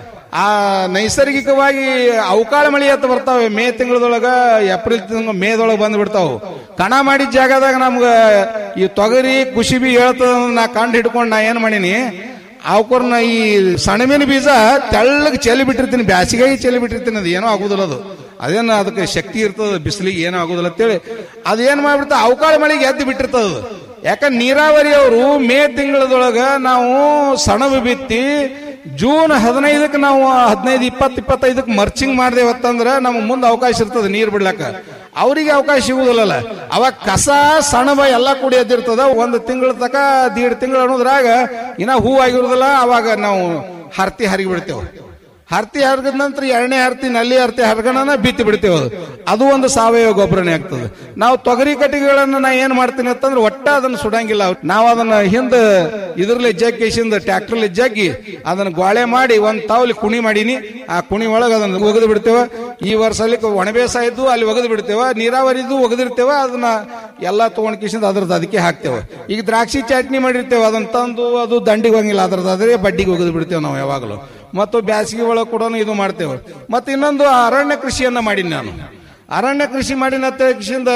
ಆ ನೈಸರ್ಗಿಕವಾಗಿ ಅವಕಾಳ ಮಳಿ ಅಂತ ಬರ್ತಾವೆ ಮೇ ತಿಂಗಳದೊಳಗ ಏಪ್ರಿಲ್ ತಿಂಗಳ ಮೇದೊಳಗ ಬಂದ್ ಬಿಡ್ತಾವ ಕಣ ಮಾಡಿದ ಜಾಗದಾಗ ನಮ್ಗ ಈ ತೊಗರಿ ಕುಶಿಬಿ ಹೇಳ್ತದ ನಾ ಕಂಡು ಹಿಡ್ಕೊಂಡು ನಾ ಏನ್ ಮಾಡೀನಿ ಅವಕರ್ನ ಈ ಸಣಬಿನ ಬೀಜ ತೆಳ್ಳಗೆ ಚೆಲ್ಲಿ ಬಿಟ್ಟಿರ್ತೀನಿ ಬ್ಯಾಸಿಗಾಗಿ ಚೆಲ್ಲಿ ಬಿಟ್ಟಿರ್ತೀನಿ ಅದು ಏನೋ ಆಗುದಿಲ್ಲ ಅದು ಅದೇನು ಅದಕ್ಕೆ ಶಕ್ತಿ ಇರ್ತದ ಬಿಸಿಲಿಗೆ ಏನೋ ಆಗುದಿಲ್ಲ ಅಂತೇಳಿ ಅದೇನ್ ಮಾಡ್ಬಿಡ್ತ ಅವಕಾಳ ಮಳೆಗೆ ಎದ್ದು ಬಿಟ್ಟಿರ್ತದ ಅದು. ಯಾಕಂದ್ರೆ ನೀರಾವರಿಯವರು ಮೇ ತಿಂಗಳದೊಳಗ ನಾವು ಸಣಬು ಬಿತ್ತಿ ಜೂನ್ ಹದಿನೈದಕ್ಕೆ ನಾವು ಹದಿನೈದು ಇಪ್ಪತ್ತು ಇಪ್ಪತ್ತೈದಕ್ಕೆ ಮರ್ಚಿಂಗ್ ಮಾಡ್ದೇವತ್ತಂದ್ರ ನಮ್ಗೆ ಮುಂದೆ ಅವಕಾಶ ಇರ್ತದೆ ನೀರು ಬಿಡ್ಲಕ್ಕ ಅವರಿಗೆ ಅವಕಾಶ ಸಿಗುದಿಲ್ಲಲ್ಲ ಅವಾಗ ಕಸ ಸಣಬ ಎಲ್ಲ ಕೂಡಿ ಎದ್ದಿರ್ತದ ಒಂದು ತಿಂಗಳ ತಕ ದೀಡ್ ತಿಂಗಳು ಅನ್ನೋದ್ರಾಗ ಇನ್ನ ಹೂ ಆಗಿರುದಿಲ್ಲ ಅವಾಗ ನಾವು ಹರ್ತಿ ಹರಿಗಿ ಬಿಡ್ತೇವೆ ಹರ್ತಿ ಹರಗದ ನಂತರ ಎರಡನೇ ಹರ್ತಿ ನಲ್ಲಿ ಹರ್ತಿ ಹರಗಣನ ಬಿತ್ತಿ ಬಿಡ್ತೇವೆ ಅದು ಅದು ಒಂದು ಸಾವಯವ ಗೊಬ್ಬರನೇ ಆಗ್ತದೆ ನಾವು ತೊಗರಿ ಕಟ್ಟಿಗೆಗಳನ್ನ ನಾ ಏನ್ ಮಾಡ್ತೀನಿ ಅಂತಂದ್ರೆ ಒಟ್ಟ ಅದನ್ನ ಸುಡಂಗಿಲ್ಲ ನಾವು ಅದನ್ನ ಹಿಂದ ಇದ್ರಲ್ಲಿ ಜಗ್ಗಿಸಿಂದ ಟ್ರ್ಯಾಕ್ಟರ್ಲಿ ಜಗ್ಗಿ ಅದನ್ನ ಗ್ವಾಳೆ ಮಾಡಿ ಒಂದ್ ತಾವಲಿ ಕುಣಿ ಮಾಡೀನಿ ಆ ಕುಣಿ ಒಳಗೆ ಅದನ್ನ ಒಗೆದು ಬಿಡ್ತೇವೆ ಈ ವರ್ಷ ಅಲ್ಲಿ ಒಣ ಬೇಸಾಯದ್ದು ಅಲ್ಲಿ ಒಗೆದು ಬಿಡ್ತೇವೆ ನೀರಾವರಿದು ಒಗೆದಿರ್ತೇವೆ ಅದನ್ನ ಎಲ್ಲಾ ತಗೊಂಡ್ ಕಿಸಿಂದ ಅದ್ರದ್ದು ಅದಕ್ಕೆ ಹಾಕ್ತೇವೆ ಈಗ ದ್ರಾಕ್ಷಿ ಚಟ್ನಿ ಮಾಡಿರ್ತೇವೆ ಅದನ್ನ ತಂದು ಅದು ದಂಡಿಗೆ ಹೋಗಿಲ್ಲ ಅದ್ರದ್ದು ಅದ್ರೆ ಬಡ್ಡಿಗೆ ಒಗೆದು ಬಿಡ್ತೇವೆ ನಾವು ಯಾವಾಗಲೂ ಮತ್ತು ಬ್ಯಾಸಿಗೆ ಒಳಗೆ ಕೂಡ ಇದು ಮಾಡ್ತೇವೆ ಮತ್ತೆ ಇನ್ನೊಂದು ಅರಣ್ಯ ಕೃಷಿಯನ್ನ ಮಾಡೀನಿ ನಾನು ಅರಣ್ಯ ಕೃಷಿ ಮಾಡಿನ ಕೃಷಿಯಿಂದ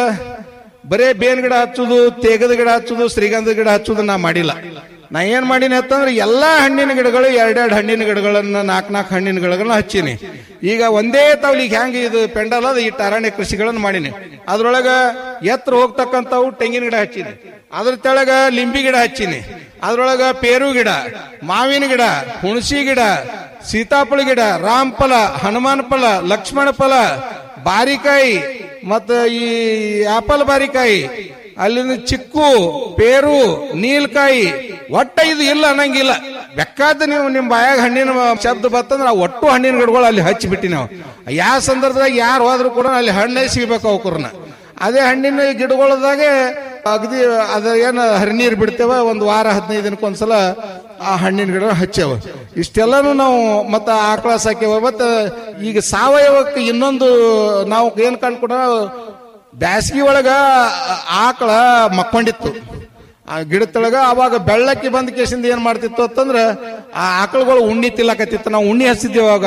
ಬರೇ ಬೇನ್ ಗಿಡ ಹಚ್ಚುದು ತೇಗದ ಗಿಡ ಹಚ್ಚುದು ಶ್ರೀಗಂಧದ ಗಿಡ ಹಚ್ಚುದು ನಾ ಮಾಡಿಲ್ಲ ನಾ ಏನ್ ಮಾಡೀನಿ ಅಂತಂದ್ರೆ ಎಲ್ಲಾ ಹಣ್ಣಿನ ಗಿಡಗಳು ಎರಡೆರಡು ಹಣ್ಣಿನ ಗಿಡಗಳನ್ನ ನಾಲ್ಕು ನಾಲ್ಕು ಹಣ್ಣಿನ ಗಿಡಗಳನ್ನ ಹಚ್ಚೀನಿ ಈಗ ಒಂದೇ ತಾವ್ಲಿಗೆ ಹೆಂಗ ಇದು ಪೆಂಡಲ್ ಅದ ಇಟ್ಟು ಅರಣ್ಯ ಕೃಷಿಗಳನ್ನ ಮಾಡೀನಿ ಅದ್ರೊಳಗ ಎತ್ತರ ಹೋಗ್ತಕ್ಕಂಥವು ತೆಂಗಿನ ಗಿಡ ಹಚ್ಚೀನಿ ಅದ್ರ ತೆಳಗ ಲಿಂಬಿ ಗಿಡ ಹಚ್ಚೀನಿ ಅದ್ರೊಳಗ ಪೇರು ಗಿಡ ಮಾವಿನ ಗಿಡ ಹುಣಸಿ ಗಿಡ ಸೀತಾಫಲ ಗಿಡ ರಾಮಫಲ ಹನುಮಾನ್ ಫಲ ಲಕ್ಷ್ಮಣ ಫಲ ಬಾರಿಕಾಯಿ ಮತ್ತ ಈ ಆಪಲ್ ಬಾರಿಕಾಯಿ ಅಲ್ಲಿಂದ ಚಿಕ್ಕು ಪೇರು ನೀಲ್ಕಾಯಿ ಒಟ್ಟ ಇದು ಇಲ್ಲ ಅನ್ನಂಗಿಲ್ಲ ಬೇಕಾದ ನೀವು ನಿಮ್ ಬಾಯಾಗ ಹಣ್ಣಿನ ಶಬ್ದ ಬತ್ತಂದ್ರ ಆ ಒಟ್ಟು ಹಣ್ಣಿನ ಗಿಡಗಳು ಅಲ್ಲಿ ಹಚ್ಚಿಬಿಟ್ಟಿ ನಾವು ಯಾವ ಸಂದರ್ಭದಾಗ ಯಾರು ಹೋದ್ರು ಕೂಡ ಅಲ್ಲಿ ಹಣ್ಣೇ ಸಿಗ್ಬೇಕು ಅವಕರ್ನ ಅದೇ ಹಣ್ಣಿನ ಗಿಡಗಳದಾಗೆ ಅಗದಿ ಅದ ಏನು ಹರಿನೀರು ಬಿಡ್ತೇವ ಒಂದು ವಾರ ಹದಿನೈದು ದಿನಕ್ಕೊಂದ್ಸಲ ಆ ಹಣ್ಣಿನ ಗಿಡ ಹಚ್ಚೇವ ಇಷ್ಟೆಲ್ಲಾನು ನಾವು ಮತ್ತ ಆಕಳ ಸಾಕ್ಯವ ಮತ್ತ ಈಗ ಸಾವಯವಕ್ಕೆ ಇನ್ನೊಂದು ನಾವು ಏನ್ ಕಂಡ್ಕೊಂಡ ಬ್ಯಾಸಗಿ ಒಳಗ ಆಕಳ ಮಕ್ಕೊಂಡಿತ್ತು ಆ ಗಿಡದೊಳಗ ಅವಾಗ ಬೆಳ್ಳಕ್ಕಿ ಬಂದ ಕೇಸಿಂದ ಏನ್ ಮಾಡ್ತಿತ್ತು ಅಂತಂದ್ರ ಆ ಆಕಳುಗಳು ಉಣ್ಣಿ ತಿಲ್ಲಕತ್ತಿತ್ತು ನಾವು ಉಣ್ಣಿ ಹಚ್ಚಿದ್ದೇವೆ ಅವಾಗ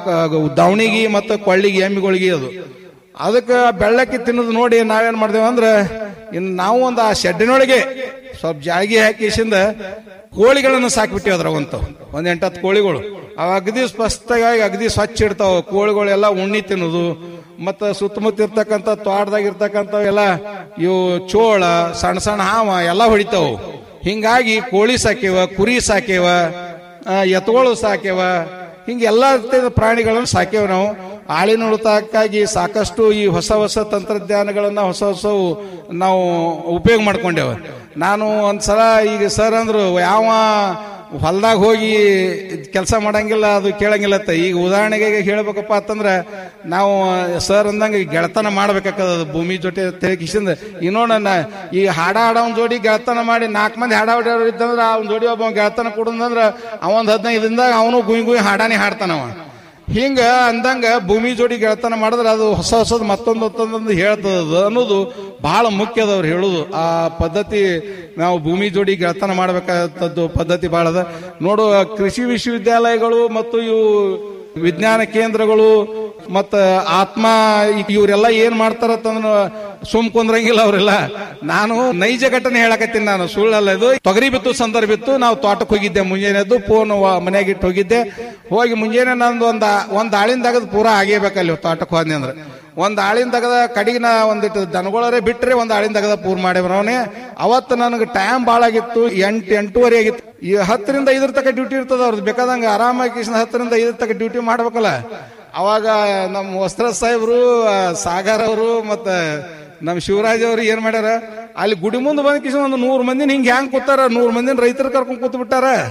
ದವಣಿಗಿ ಮತ್ತು ಕೊಳ್ಳಿಗೆ ಎಮ್ಮಿಗಳಿಗೆ ಅದು ಅದಕ್ಕೆ ಬೆಳ್ಳಕ್ಕಿ ತಿನ್ನೋದು ನೋಡಿ ನಾವೇನ್ ಮಾಡ್ದೇವ ಅಂದ್ರೆ ಇನ್ನು ನಾವು ಒಂದು ಆ ಶೆಡ್ಡಿನೊಳಗೆ ಸ್ವಲ್ಪ ಜಾಗಿ ಹಾಕಿಸಿಂದ ಕೋಳಿಗಳನ್ನು ಸಾಕಿಬಿಟ್ಟಿವಿ ಅದ್ರಾಗಂತ ಒಂದ್ ಎಂಟತ್ತು ಕೋಳಿಗಳು ಅವ ಅಗದಿ ಸ್ಪಷ್ಟವಾಗಿ ಅಗದಿ ಸ್ವಚ್ಛ ಇರ್ತಾವ ಕೋಳಿಗಳೆಲ್ಲ ಉಣ್ಣಿ ತಿನ್ನೋದು ಮತ್ತ ಸುತ್ತಮುತ್ತ ಇರ್ತಕ್ಕಂಥ ತೋಟದಾಗ ಇರ್ತಕ್ಕಂಥ ಎಲ್ಲ ಇವು ಚೋಳ ಸಣ್ಣ ಸಣ್ಣ ಹಾವ ಎಲ್ಲ ಹೊಡಿತಾವು ಹಿಂಗಾಗಿ ಕೋಳಿ ಸಾಕೇವ ಕುರಿ ಸಾಕೇವ ಆ, ಎತ್ತುಗಳು ಸಾಕೇವ ಹಿಂಗೆ ಎಲ್ಲ ರೀತಿಯ ಪ್ರಾಣಿಗಳನ್ನು ಸಾಕೇವ್ ನಾವು ಆಳಿನ ಉಳಿತಾಯಕ್ಕಾಗಿ ಸಾಕಷ್ಟು ಈ ಹೊಸ ಹೊಸ ತಂತ್ರಜ್ಞಾನಗಳನ್ನ ಹೊಸ ಹೊಸವು ನಾವು ಉಪಯೋಗ ಮಾಡ್ಕೊಂಡೇವ ನಾನು ಒಂದ್ಸಲ ಈಗ ಸರ್ ಅಂದ್ರು ಯಾವ ಹೊಲ್ದಾಗ ಹೋಗಿ ಕೆಲಸ ಮಾಡಂಗಿಲ್ಲ ಅದು ಕೇಳಂಗಿಲ್ಲ ಅಂತ ಈಗ ಉದಾಹರಣೆಗೆ ಹೇಳ್ಬೇಕಪ್ಪ ಅಂತಂದ್ರ ನಾವು ಸರ್ ಅಂದಂಗೆ ಗೆಳತನ ಮಾಡ್ಬೇಕಾಗ್ತದ ಅದು ಭೂಮಿ ಜೊತೆ ತೆಗಿಸಿಂದ ಇನ್ನೊಂದು ನಾ ಈ ಹಾಡ ಹಾಡವನ್ ಜೋಡಿ ಗೆಳತನ ಮಾಡಿ ನಾಲ್ಕು ಮಂದಿ ಹಾಡ ಹಾಡೋರು ಇದ್ದಂದ್ರ ಅವ್ನ ಜೋಡಿ ಒಬ್ಬ ಗೆಳತನ ಕೊಡಂದ್ರ ಅವನ್ ಹದಿನೈದು ದಿನದಾಗ ಅವನು ಗುಯ್ ಗುಯ್ ಹಾಡಾನೆ ಹಾಡ್ತಾನವ ಹಿಂಗ ಅಂದಂಗ ಭೂಮಿ ಜೋಡಿ ಗೆಳತನ ಮಾಡಿದ್ರೆ ಅದು ಹೊಸ ಹೊಸದ್ ಮತ್ತೊಂದು ಮತ್ತೊಂದೊಂದು ಹೇಳ್ತದ ಅದು ಅನ್ನೋದು ಬಹಳ ಮುಖ್ಯ ಅದ ಅವ್ರು ಹೇಳುದು ಆ ಪದ್ಧತಿ ನಾವು ಭೂಮಿ ಜೋಡಿ ಗೆಳತನ ಮಾಡ್ಬೇಕಾದದ್ದು ಪದ್ಧತಿ ಬಹಳ ಅದ ನೋಡು ಕೃಷಿ ವಿಶ್ವವಿದ್ಯಾಲಯಗಳು ಮತ್ತು ಇವು ವಿಜ್ಞಾನ ಕೇಂದ್ರಗಳು ಮತ್ತ ಆತ್ಮ ಇವರೆಲ್ಲ ಏನ್ ಮಾಡ್ತಾರಂತಂದ್ರ ಸುಮ್ ಕುಂದ್ರಂಗಿಲ್ಲ ಅವರೆಲ್ಲ ನಾನು ನೈಜ ಘಟನೆ ಹೇಳಕತ್ತೀನಿ ನಾನು ಸುಳ್ಳಲ್ಲ ಇದು ತೊಗರಿ ಬಿತ್ತು ಸಂದರ್ಭ ಇತ್ತು ನಾವು ತೋಟಕ್ಕೆ ಹೋಗಿದ್ದೆ ಮುಂಜಾನೆದ್ದು ಫೋನ್ ಮನೆಯಾಗ ಇಟ್ಟು ಹೋಗಿದ್ದೆ ಹೋಗಿ ಮುಂಜಾನೆ ನಂದು ಒಂದ್ ಒಂದ್ ಆಳಿನ ತೆಗೆದು ಪೂರಾ ಆಗೇಬೇಕಲ್ಲಿ ತೋಟಕ್ಕೆ ಹೋದ್ನಿ ಅಂದ್ರೆ ಒಂದ್ ಆಳಿನ ತೆಗದ ಕಡಿಗಿನ ಒಂದಿಟ್ಟು ದನಗಳರೇ ಬಿಟ್ರೆ ಒಂದ್ ಆಳಿನ ತೆಗದ ಪೂರ್ ಮಾಡೇವ್ರವನೇ ಅವತ್ತು ನನಗೆ ಟೈಮ್ ಭಾಳ ಆಗಿತ್ತು ಎಂಟು ಎಂಟೂವರೆ ಆಗಿತ್ತು ಈ ಹತ್ತರಿಂದ ಐದರ ತಕ ಡ್ಯೂಟಿ ಇರ್ತದ ಅವ್ರದ್ದು ಬೇಕಾದಂಗ ಆರಾಮಾಗಿ ಕಿಶನ್ ಹತ್ತರಿಂದ ಐದರ ತಕ ಡ್ಯೂಟಿ ಮಾಡ್ಬೇಕಲ್ಲ ಅವಾಗ ನಮ್ಮ ವಸ್ತ್ರ ಸಾಹೇಬ್ರು ಆ, ಸಾಗರ್ ಅವರು ಮತ್ತ ನಮ್ಮ ಶಿವರಾಜ್ ಅವರು ಏನ್ ಮಾಡ್ಯಾರ ಅಲ್ಲಿ ಗುಡಿ ಮುಂದೆ ಬಂದ ಕಿಶನ್ ಒಂದು ನೂರ್ ಮಂದಿನ ಹಿಂಗ್ ಹ್ಯಾಂಗ್ ಕೂತಾರ ನೂರ್ ಮಂದಿನ ರೈತರ ಕರ್ಕೊಂಡ್ ಕೂತ್ ಬಿಟ್ಟಾರ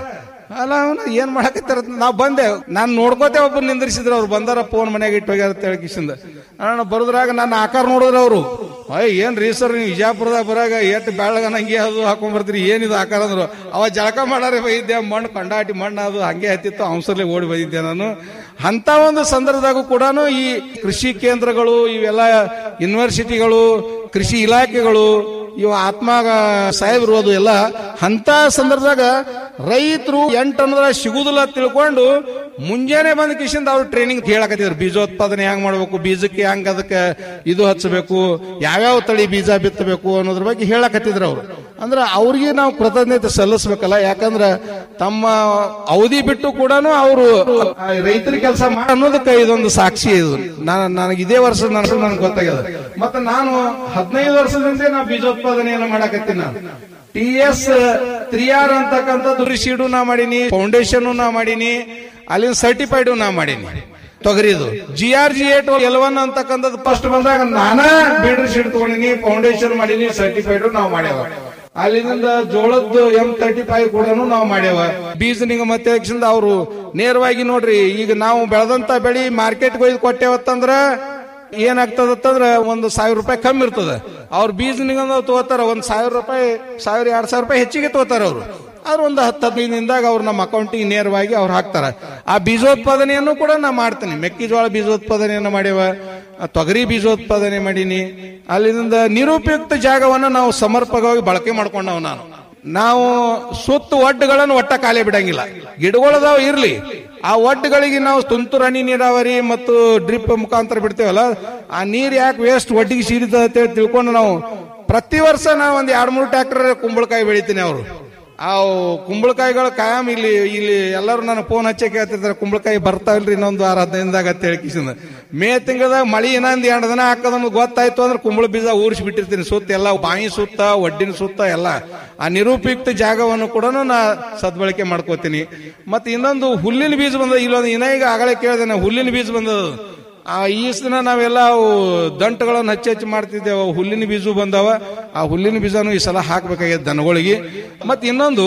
ಅಲ್ಲ ಅವನು ಏನ್ ಮಾಡಕತ್ತಾರ ನಾವ್ ಬಂದೆ ನಾನ್ ನೋಡ್ಕೋತೆ ಒಬ್ಬ ನಿಂದ್ರಿಸಿದ್ರು ಅವ್ರು ಬಂದಾರ ಫೋನ್ ಮನೆಯಾಗ ಇಟ್ಟು ಹೋಗ್ಯಾರ ಅಂತ ಹೇಳಿ ಕಿಶಿಂದ ಅಣ್ಣ ಬರೋದ್ರಾಗ ನನ್ನ ಆಕಾರ ನೋಡಿದ್ರ ಅವರು ಅಯ್ಯ ಏನ್ ರೀ ಸರ್ ನೀವು ವಿಜಾಪುರದಾಗ ಬರಾಗ ಎಷ್ಟು ಬೆಳಗ ನಂಗೆ ಅದು ಹಾಕೊಂಡ್ ಬರ್ತೀರಿ ಏನಿದು ಆಕಾರ ಅಂದ್ರು ಅವ ಜಳಕ ಮಾಡಾರೆ ಬೈದ್ದೆ ಮಣ್ಣು ಕಂಡಾಟಿ ಮಣ್ಣು ಅದು ಹಂಗೆ ಹತ್ತಿತ್ತು ಅವಸರ್ಲಿ ಓಡಿ ಬಂದಿದ್ದೆ ನಾನು ಅಂತ ಒಂದು ಸಂದರ್ಭದಾಗೂ ಕೂಡ ಈ ಕೃಷಿ ಕೇಂದ್ರಗಳು ಇವೆಲ್ಲ ಯೂನಿವರ್ಸಿಟಿಗಳು ಕೃಷಿ ಇಲಾಖೆಗಳು ಇವ ಆತ್ಮ ಸಾಹೇಬ್ರು ಅದು ಎಲ್ಲ ಅಂತ ಸಂದರ್ಭದಾಗ ರೈತರು ಎಂಟನ್ನದ ಸಿಗುದಿಲ್ಲ ತಿಳ್ಕೊಂಡು ಮುಂಜಾನೆ ಬಂದ ಕಿಶಿಂದ ಅವ್ರು ಟ್ರೈನಿಂಗ್ ಹೇಳಕತ್ತಿದ್ರು ಬೀಜೋತ್ಪಾದನೆ ಹೆಂಗ್ ಮಾಡ್ಬೇಕು ಬೀಜಕ್ಕೆ ಹೆಂಗ್ ಅದಕ್ಕೆ ಇದು ಹಚ್ಚಬೇಕು ಯಾವ್ಯಾವ ತಳಿ ಬೀಜ ಬಿತ್ತಬೇಕು ಅನ್ನೋದ್ರ ಬಗ್ಗೆ ಹೇಳಕತ್ತಿದ್ರು ಅವ್ರು ಅಂದ್ರೆ ಅವ್ರಿಗೆ ನಾವು ಕೃತಜ್ಞತೆ ಸಲ್ಲಿಸ್ಬೇಕಲ್ಲ ಯಾಕಂದ್ರ ತಮ್ಮ ಅವಧಿ ಬಿಟ್ಟು ಕೂಡ ಅವರು ರೈತರ ಕೆಲಸ ಮಾಡ ಅನ್ನೋದಕ್ಕೆ ಇದೊಂದು ಸಾಕ್ಷಿ ಇದು ನಾನು ನನಗೆ ಇದೇ ವರ್ಷ ನನಗೆ ನನಗೆ ಗೊತ್ತಾಗ್ಯದ ಮತ್ತೆ ನಾನು ಹದಿನೈದು ವರ್ಷದಿಂದ ನಾ ಬೀಜೋತ್ಪಾದನೆಯನ್ನು ಮಾಡಕತ್ತೀನಿ ನಾನು ಟಿ ಎಸ್ ತ್ರೀ ಆರ್ ಅಂತಕ್ಕಂಥದ್ದು ರಿಸೀಡು ನಾ ಮಾಡೀನಿ ಫೌಂಡೇಶನ್ ನಾ ಮಾಡೀನಿ ಅಲ್ಲಿನ ಸರ್ಟಿಫೈಡ್ ನಾ ಮಾಡೀನಿ ತೊಗರಿದು G R G eight L one ಅಂತಕ್ಕಂಥದ್ದು ಫಸ್ಟ್ ಬಂದಾಗ ನಾನಾ ಬೀಡ್ರಿ ಶೀಟ್ ತಗೊಂಡಿನಿ ಫೌಂಡೇಶನ್ ಮಾಡೀನಿ ಸರ್ಟಿಫೈಡ್ ನಾವು ಮಾಡ್ಯಾವ ಅಲ್ಲಿಂದ ಜೋಳದ್ದು ಎಂ ತರ್ಟಿ ಫೈವ್ ಕೂಡ ನಾವು ಮಾಡ್ಯಾವ ಬೀಜ ನಿಗಮ ಅಧ್ಯಕ್ಷದಿಂದ ಅವರು ನೇರವಾಗಿ ನೋಡ್ರಿ ಈಗ ನಾವು ಬೆಳೆದಂತ ಬೆಳಿ ಮಾರ್ಕೆಟ್ಗೆ ಒಯ್ದು ಕೊಟ್ಟೇವತ್ತಂದ್ರ ಏನಾಗ್ತದತ್ತಂದ್ರ ಒಂದು ಸಾವಿರ ರೂಪಾಯಿ ಕಮ್ಮಿ ಇರ್ತದ ಅವ್ರ ಬೀಜ ನಿಗಮ ತಗೋತಾರ ಒಂದ್ ಸಾವಿರ ರೂಪಾಯಿ ಸಾವಿರ ಎರಡ್ ಸಾವಿರ ರೂಪಾಯಿ ಹೆಚ್ಚಿಗೆ ತಗೋತಾರ ಅವರು ಆದ್ರೆ ಒಂದು ಹತ್ತು ಹದಿನೈದು ದಿನದಾಗ ಅವ್ರು ನಮ್ಮ ಅಕೌಂಟಿಗೆ ನೇರವಾಗಿ ಅವ್ರು ಹಾಕ್ತಾರ ಆ ಬೀಜೋತ್ಪಾದನೆಯನ್ನು ಕೂಡ ನಾ ಮಾಡ್ತೀನಿ ಮೆಕ್ಕೆಜೋಳ ಬೀಜೋತ್ಪಾದನೆಯನ್ನು ಮಾಡ್ಯಾವ ಆ ತೊಗರಿ ಬೀಜೋತ್ಪಾದನೆ ಮಾಡೀನಿ ಅಲ್ಲಿಂದ ನಿರುಪಯುಕ್ತ ಜಾಗವನ್ನು ನಾವು ಸಮರ್ಪಕವಾಗಿ ಬಳಕೆ ಮಾಡ್ಕೊಂಡವ್ ನಾನು ನಾವು ಸುತ್ತ ಒಡ್ಡುಗಳನ್ನು ಒಟ್ಟ ಖಾಲಿ ಬಿಡಂಗಿಲ್ಲ ಗಿಡಗಳದಾವ್ ಇರ್ಲಿ ಆ ಒಡ್ಡುಗಳಿಗೆ ನಾವು ತುಂತುರು ಹನಿ ನೀರಾವರಿ ಮತ್ತು ಡ್ರಿಪ್ ಮುಖಾಂತರ ಬಿಡ್ತೇವಲ್ಲ ಆ ನೀರ್ ಯಾಕೆ ವೇಸ್ಟ್ ಒಡ್ಡಿಗೆ ಸೀರಿದ ಅಂತ ಹೇಳಿ ತಿಳ್ಕೊಂಡು ನಾವು ಪ್ರತಿ ವರ್ಷ ನಾವು ಒಂದ್ ಎರಡ್ ಮೂರು ಟ್ರ್ಯಾಕ್ಟರ್ ಕುಂಬಳಕಾಯಿ ಬೆಳಿತೀನಿ ಅವರು ಆ ಕುಂಬಳಕಾಯಿಗಳು ಕಾಯಂ ಇಲ್ಲಿ ಇಲ್ಲಿ ಎಲ್ಲರೂ ನನ್ನ ಫೋನ್ ಹಚ್ಚಿ ಕೇಳ್ತಿರ್ತಾರೆ ಕುಂಬಳಕಾಯಿ ಬರ್ತಾವಿಲ್ರಿ ಇನ್ನೊಂದು ವಾರ ಹದಿನೈದಾಗ ಅಂತ ಹೇಳಿ ಕಿಸಿಂದ ಮೇ ತಿಂಗಳದಾಗ ಮಳಿ ಇನ್ನೊಂದು ಎರಡು ದಿನ ಹಾಕೋದನ್ನು ಗೊತ್ತಾಯ್ತು ಅಂದ್ರೆ ಕುಂಬಳ ಬೀಜ ಊರಿಸಿ ಬಿಟ್ಟಿರ್ತೀನಿ ಸುತ್ತ ಎಲ್ಲ ಬಾಯಿ ಸುತ್ತ ಒಡ್ಡಿನ ಸುತ್ತ ಎಲ್ಲ ಆ ನಿರುಪಯುಕ್ತ ಜಾಗವನ್ನು ಕೂಡ ನಾ ಸದ್ಬಳಕೆ ಮಾಡ್ಕೋತೀನಿ ಮತ್ತೆ ಇನ್ನೊಂದು ಹುಲ್ಲಿನ ಬೀಜ ಬಂದ ಇಲ್ಲೊಂದು ಇನ್ನ ಈಗ ಆಗಲೇ ಕೇಳಿದೆ ನಾ ಹುಲ್ಲಿನ ಬೀಜ ಬಂದದ ಆ ಈಸ್ದಿನ ನಾವೆಲ್ಲ ಅವು ದಂಟಗಳನ್ನು ಹಚ್ಚಿ ಹಚ್ಚಿ ಮಾಡ್ತಿದ್ದೇವೆ ಅವು ಹುಲ್ಲಿನ ಬೀಜ ಬಂದವ ಆ ಹುಲ್ಲಿನ ಬೀಜನು ಈ ಸಲ ಹಾಕ್ಬೇಕಾಗ್ಯದ ದನಗಳಿಗೆ ಮತ್ತೆ ಇನ್ನೊಂದು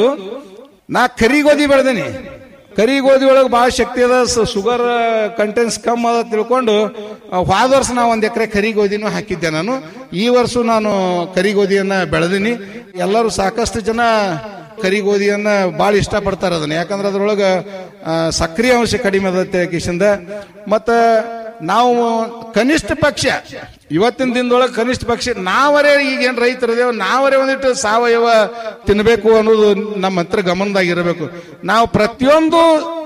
ನಾ ಕರಿ ಗೋಧಿ ಬೆಳೆದೇನಿ ಕರಿ ಗೋಧಿ ಒಳಗೆ ಬಹಳ ಶಕ್ತಿ ಅದ ಶುಗರ್ ಕಂಟೆಂಟ್ಸ್ ಕಮ್ಮಿ ಅದ ತಿಳ್ಕೊಂಡು ಆ, ಹೋದ ವರ್ಷ ನಾ ಒಂದ್ ಎಕರೆ ಕರಿ ಗೋಧಿನೂ ಹಾಕಿದ್ದೆ ನಾನು ಈ ವರ್ಷ ನಾನು ಕರಿ ಗೋಧಿಯನ್ನ ಬೆಳೆದೀನಿ ಎಲ್ಲರೂ ಸಾಕಷ್ಟು ಜನ ಕರಿ ಗೋಧಿಯನ್ನ ಭಾಳ ಇಷ್ಟಪಡ್ತಾರೆ ಅದನ್ನ ಯಾಕಂದ್ರೆ ಅದ್ರೊಳಗೆ ಆ, ಸಕ್ರಿಯ ಅಂಶ ಕಡಿಮೆ ಅದ ಕಿಶಿಂದ ಮತ್ತ ನಾವು ಕನಿಷ್ಠ ಪಕ್ಷ ಇವತ್ತಿನ ದಿನದೊಳಗೆ ಕನಿಷ್ಠ ಪಕ್ಷ ನಾವರೇ ಈಗ ಏನ್ ರೈತರದೇವ ನಾವರೇ ಒಂದಿಟ್ಟು ಸಾವಯವ ತಿನ್ಬೇಕು ಅನ್ನೋದು ನಮ್ಮ ಹತ್ರ ಗಮನದಾಗಿರಬೇಕು ನಾವು ಪ್ರತಿಯೊಂದು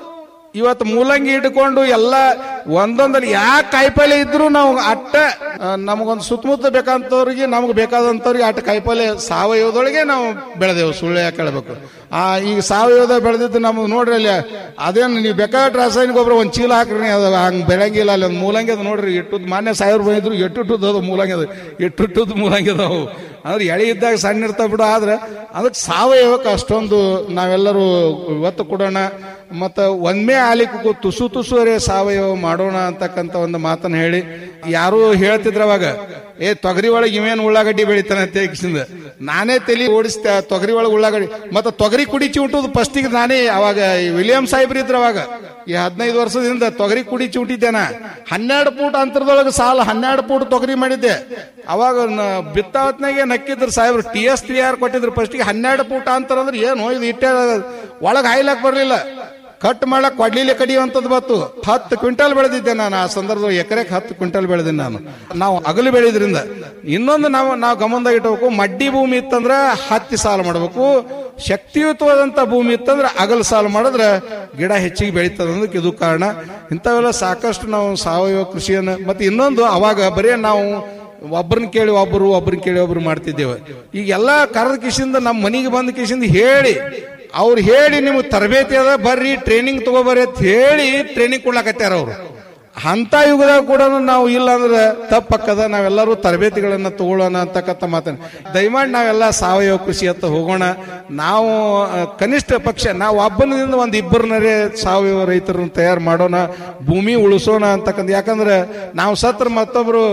ಇವತ್ತು ಮೂಲಂಗಿ ಹಿಡ್ಕೊಂಡು ಎಲ್ಲ ಒಂದೊಂದಲ್ಲಿ ಯಾವ ಕಾಯಿಪಲ್ಯ ಇದ್ರು ನಾವು ಅಟ್ಟ ಆ, ನಮಗೊಂದು ಸುತ್ತಮುತ್ತ ಬೇಕಂತವ್ರಿಗೆ ನಮ್ಗೆ ಬೇಕಾದಂತವ್ರಿಗೆ ಅಟ್ಟ ಕಾಯಿಪಲ್ಯ ಸಾವಯವದೊಳಗೆ ನಾವು ಬೆಳೆದೆವು ಸುಳ್ಳು ಯಾಕೆ ಹೇಳ್ಬೇಕು ಆ ಈಗ ಸಾವಯವದ ಬೆಳೆದಿದ್ದು ನಮ್ಗೆ ನೋಡ್ರಿ ಅಲ್ಲಿ ಅದೇನು ನೀವು ಬೇಕಾದ ರಾಸಾಯನಿಕ ಗೊಬ್ಬರ ಒಂದು ಚೀಲ ಹಾಕ್ರಿ ಅದು ಹಂಗೆ ಬೆಳಂಗಿಲ್ಲ ಅಲ್ಲಿ ಒಂದು ಮೂಲಂಗಿ ಅದು ನೋಡ್ರಿ ಇಟ್ಟುದ್ ಮಾನ್ಯ ಸಾವಿರ ಬಂದಿದ್ರು ಎಟ್ಟುಟ್ಟದ್ದು ಅದು ಮೂಲಂಗಿ ಅದು ಎಟ್ಟುಟ್ಟದ್ದು ಮೂಲಂಗಿ ಅದಾವು ಅಂದ್ರೆ ಎಳೆ ಇದ್ದಾಗ ಸಣ್ಣ ಇರ್ತಾವ ಬಿಡು ಆದ್ರೆ ಅದಕ್ಕೆ ಸಾವಯವಕ್ಕೆ ಅಷ್ಟೊಂದು ನಾವೆಲ್ಲರೂ ಒತ್ತು ಕೊಡೋಣ ಮತ್ತು ಒಂದ್ಮೇ ಆಲಿಕ್ಕೂ ತುಸು ತುಸುವರೆ ಸಾವಯವ ಮಾಡೋಣ ಅಂತಕ್ಕಂಥ ಒಂದು ಮಾತನ್ನ ಹೇಳಿ ಯಾರು ಹೇಳ್ತಿದ್ರ ಅವಾಗ ಏ ತೊಗರಿ ಒಳಗೆ ಇವೇನು ಉಳ್ಳಾಗಡ್ಡಿ ಬೆಳಿತಾನೆ ಅಂತ ಹೇಗಿಸಿಂದ ನಾನೇ ತಲೆ ಓಡಿಸ್ತೆ ತೊಗರಿ ಒಳಗೆ ಉಳ್ಳಾಗಡ್ಡಿ ಮತ್ತೆ ತೊಗರಿ ಕುಡಿ ಚಿವುಟುದು ಫಸ್ಟಿಗೆ ನಾನೇ ಅವಾಗ ಈ ವಿಲಿಯಂ ಸಾಹೇಬ್ರು ಇದ್ರ ಅವಾಗ ಈ ಹದಿನೈದು ವರ್ಷದಿಂದ ತೊಗರಿ ಕುಡಿ ಚಿವುಟಿದ್ದೇನ ಹನ್ನೆರಡು ಫೂಟ್ ಅಂತರದೊಳಗೆ ಸಾಲ ಹನ್ನೆರಡು ಫೂಟ್ ತೊಗರಿ ಮಾಡಿದ್ದೆ ಅವಾಗ ನ- ಬಿತ್ತಾವತ್ನಾಗೆ ನಕ್ಕಿದ್ರು ಸಾಹೇಬ್ರು ಟಿ ಎಸ್ ತ್ರೀ ಆರ್ ಕೊಟ್ಟಿದ್ರು ಫಸ್ಟಿಗೆ ಹನ್ನೆರಡು ಫೂಟ್ ಅಂತರ ಅಂದ್ರೆ ಏನು ಇದು ಇಟ್ಟೆ ಒಳಗೆ ಹಾಯ್ಲಕ್ ಬರ್ಲಿಲ್ಲ ಕಟ್ ಮಾಡಕ್ ಕೊಡ್ಲಿಲ್ಲ ಕಡಿಯುವಂಥದ್ದು ಬತ್ತು ಹತ್ತು ಕ್ವಿಂಟಲ್ ಬೆಳೆದಿದ್ದೆ ನಾನು ಆ ಸಂದರ್ಭದಲ್ಲಿ ಎಕರೆಗೆ ಹತ್ತು ಕ್ವಿಂಟಲ್ ಬೆಳೆದಿನಿ ನಾನು ನಾವು ಅಗಲು ಬೆಳೆದ್ರಿಂದ ಇನ್ನೊಂದು ನಾವು ನಾವು ಗಮನದಾಗ ಇಟ್ಕೋಬೇಕು ಮಡ್ಡಿ ಭೂಮಿ ಇತ್ತಂದ್ರೆ ಹತ್ತಿ ಸಾಲ ಮಾಡಬೇಕು ಶಕ್ತಿಯುತವಾದಂತ ಭೂಮಿ ಇತ್ತಂದ್ರೆ ಅಗಲು ಸಾಲ ಮಾಡಿದ್ರೆ ಗಿಡ ಹೆಚ್ಚಿಗೆ ಬೆಳೀತದೆ ಅನ್ನೋದಕ್ಕೆ ಇದು ಕಾರಣ ಇಂಥವೆಲ್ಲ ಸಾಕಷ್ಟು ನಾವು ಸಾವಯವ ಕೃಷಿಯನ್ನು ಮತ್ತೆ ಇನ್ನೊಂದು ಅವಾಗ ಬರೀ ನಾವು ಒಬ್ಬರನ್ನ ಕೇಳಿ ಒಬ್ಬರು ಒಬ್ಬರನ್ನ ಕೇಳಿ ಒಬ್ರು ಮಾಡ್ತಿದ್ದೇವೆ ಈಗ ಎಲ್ಲಾ ಕರೆದ ಕಿಶಿಂದ ನಮ್ಮ ಮನೆಗೆ ಬಂದ ಕಿಶಿಂದ ಹೇಳಿ ಅವ್ರು ಹೇಳಿ ನಿಮ್ಗೆ ತರಬೇತಿ ಅದ ಬರ್ರಿ ಟ್ರೈನಿಂಗ್ ತಗೋಬರ್ರಿ ಅಂತ ಹೇಳಿ ಟ್ರೈನಿಂಗ್ ಕೊಡ್ಲಾಕತ್ಯಾರ ಅವ್ರು ಅಂತ ಯುಗದಾಗ ಕೂಡ ನಾವು ಇಲ್ಲ ಅಂದ್ರೆ ತಪ್ಪಕ್ಕದ ನಾವೆಲ್ಲರೂ ತರಬೇತಿಗಳನ್ನ ತಗೊಳ್ಳೋಣ ಅಂತಕ್ಕಂಥ ಮಾತನ್ನ ದಯಮಾಡಿ ನಾವೆಲ್ಲ ಸಾವಯವ ಕೃಷಿ ಹತ್ತ ಹೋಗೋಣ ನಾವು ಆ, ಕನಿಷ್ಠ ಪಕ್ಷ ನಾವು ಒಬ್ಬನಿಂದ ಒಂದು ಇಬ್ಬರನ್ನರೇ ಸಾವಯವ ರೈತರನ್ನ ತಯಾರು ಮಾಡೋಣ ಭೂಮಿ ಉಳಿಸೋಣ ಅಂತಕ್ಕಂಥ ಯಾಕಂದ್ರೆ ನಾವು ಸತ್ರ ಮತ್ತೊಬ್ರು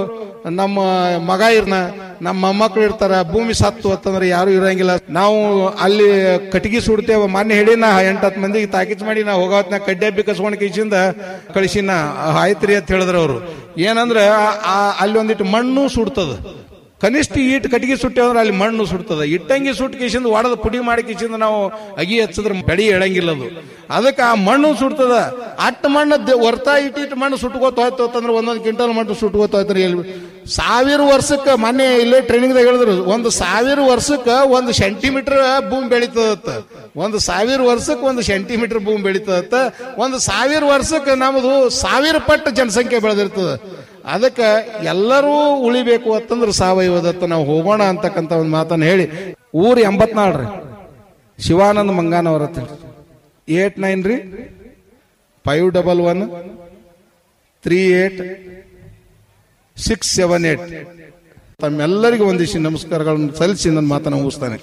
ನಮ್ಮ ಮಗ ಇರ್ನ ನಮ್ಮ ಮೊಮ್ಮಕ್ಳು ಇರ್ತಾರ ಭೂಮಿ ಸತ್ತು ಅಂತಂದ್ರೆ ಯಾರು ಇರಂಗಿಲ್ಲ ನಾವು ಅಲ್ಲಿ ಕಟ್ಟಿಗೆ ಸುಡ್ತೇವೆ ಮೊನ್ನೆ ಹೇಳಿ ನಾ ಎಂಟತ್ತು ಮಂದಿಗೆ ತಾಕೀತ್ ಮಾಡಿ ನಾ ಹೋಗೋತ್ನ ಕಡ್ಡೆ ಬಿಕ್ಕಸ್ಕೊಂಡ್ ಕಿಸಿಂದ ಕಳಿಸಿನ ಆಯ್ತ್ರಿ ಅಂತ ಹೇಳಿದ್ರು ಅವರು ಏನಂದ್ರೆ ಆ- ಆ- ಅಲ್ಲಿ ಒಂದಿಟ್ಟು ಮಣ್ಣು ಸುಡ್ತದ ಕನಿಷ್ಠ ಈಟ್ ಕಟ್ಟಿಗೆ ಸುಟ್ಟೆ ಅಂದ್ರೆ ಅಲ್ಲಿ ಮಣ್ಣು ಸುಡ್ತದ ಇಟ್ಟಂಗಿ ಸುಟ್ಟು ಕಿಸಿಂದ ಒಡದ ಪುಡಿ ಮಾಡಿ ಕಿಸಿಂದ ನಾವು ಅಗಿ ಹಚ್ಚಿದ್ರೆ ಬೆಳಿ ಎಳಂಗಿಲ್ಲ ಅದು ಅದಕ್ಕೆ ಆ ಮಣ್ಣು ಸುಡ್ತದ ಅಟ್ಟ ಮಣ್ಣು ದೆ- ವರ್ತಾ ಇಟ್ಟಿಟ್ಟು ಮಣ್ಣು ಸುಟ್ಕೋತ ಹೋಯ್ತು ಅಂತಂದ್ರೆ ಒಂದೊಂದು ಕ್ವಿಂಟಲ್ ಮಣ್ಣು ಸುಟ್ಕೋತ ಹೋಯ್ತಾರೆ ಎಲ್ಲಿ ಸಾವಿರ ವರ್ಷಕ್ಕೆ ಮೊನ್ನೆ ಇಲ್ಲೇ ಟ್ರೈನಿಂಗ್ದಾಗ ಹೇಳಿದ್ರು ಒಂದು ಸಾವಿರ ವರ್ಷಕ್ಕೆ ಒಂದು ಸೆಂಟಿಮೀಟರ್ ಭೂಮಿ ಬೆಳೀತದತ್ತ ಒಂದು ಸಾವಿರ ವರ್ಷಕ್ಕೆ ಒಂದು ಸೆಂಟಿಮೀಟರ್ ಭೂಮಿ ಬೆಳೀತದತ್ತ ಒಂದು ಸಾವಿರ ವರ್ಷಕ್ಕೆ ನಮ್ಮದು ಸಾವಿರ ಪಟ್ಟು ಜನಸಂಖ್ಯೆ ಬೆಳೆದಿರ್ತದ ಅದಕ್ಕೆ ಎಲ್ಲರೂ ಉಳಿಬೇಕು ಅಂತಂದ್ರೆ ಸಾವಯವದತ್ತ ನಾವು ಹೋಗೋಣ ಅಂತಕ್ಕಂಥ ಒಂದು ಮಾತನ್ನು ಹೇಳಿ ಊರು ಎಂಬತ್ನಾಳು ರೀ ಶಿವಾನಂದ ಮಂಗಾನವರ ಏಟ್ ನೈನ್ ರೀ five double one three eight six seven eight ತಮ್ಮೆಲ್ಲರಿಗೂ ಒಂದಿಷ್ಟು ನಮಸ್ಕಾರಗಳನ್ನು ಸಲ್ಲಿಸಿ ನನ್ನ ಮಾತನ್ನು ಮುಗಿಸ್ತಾನೆ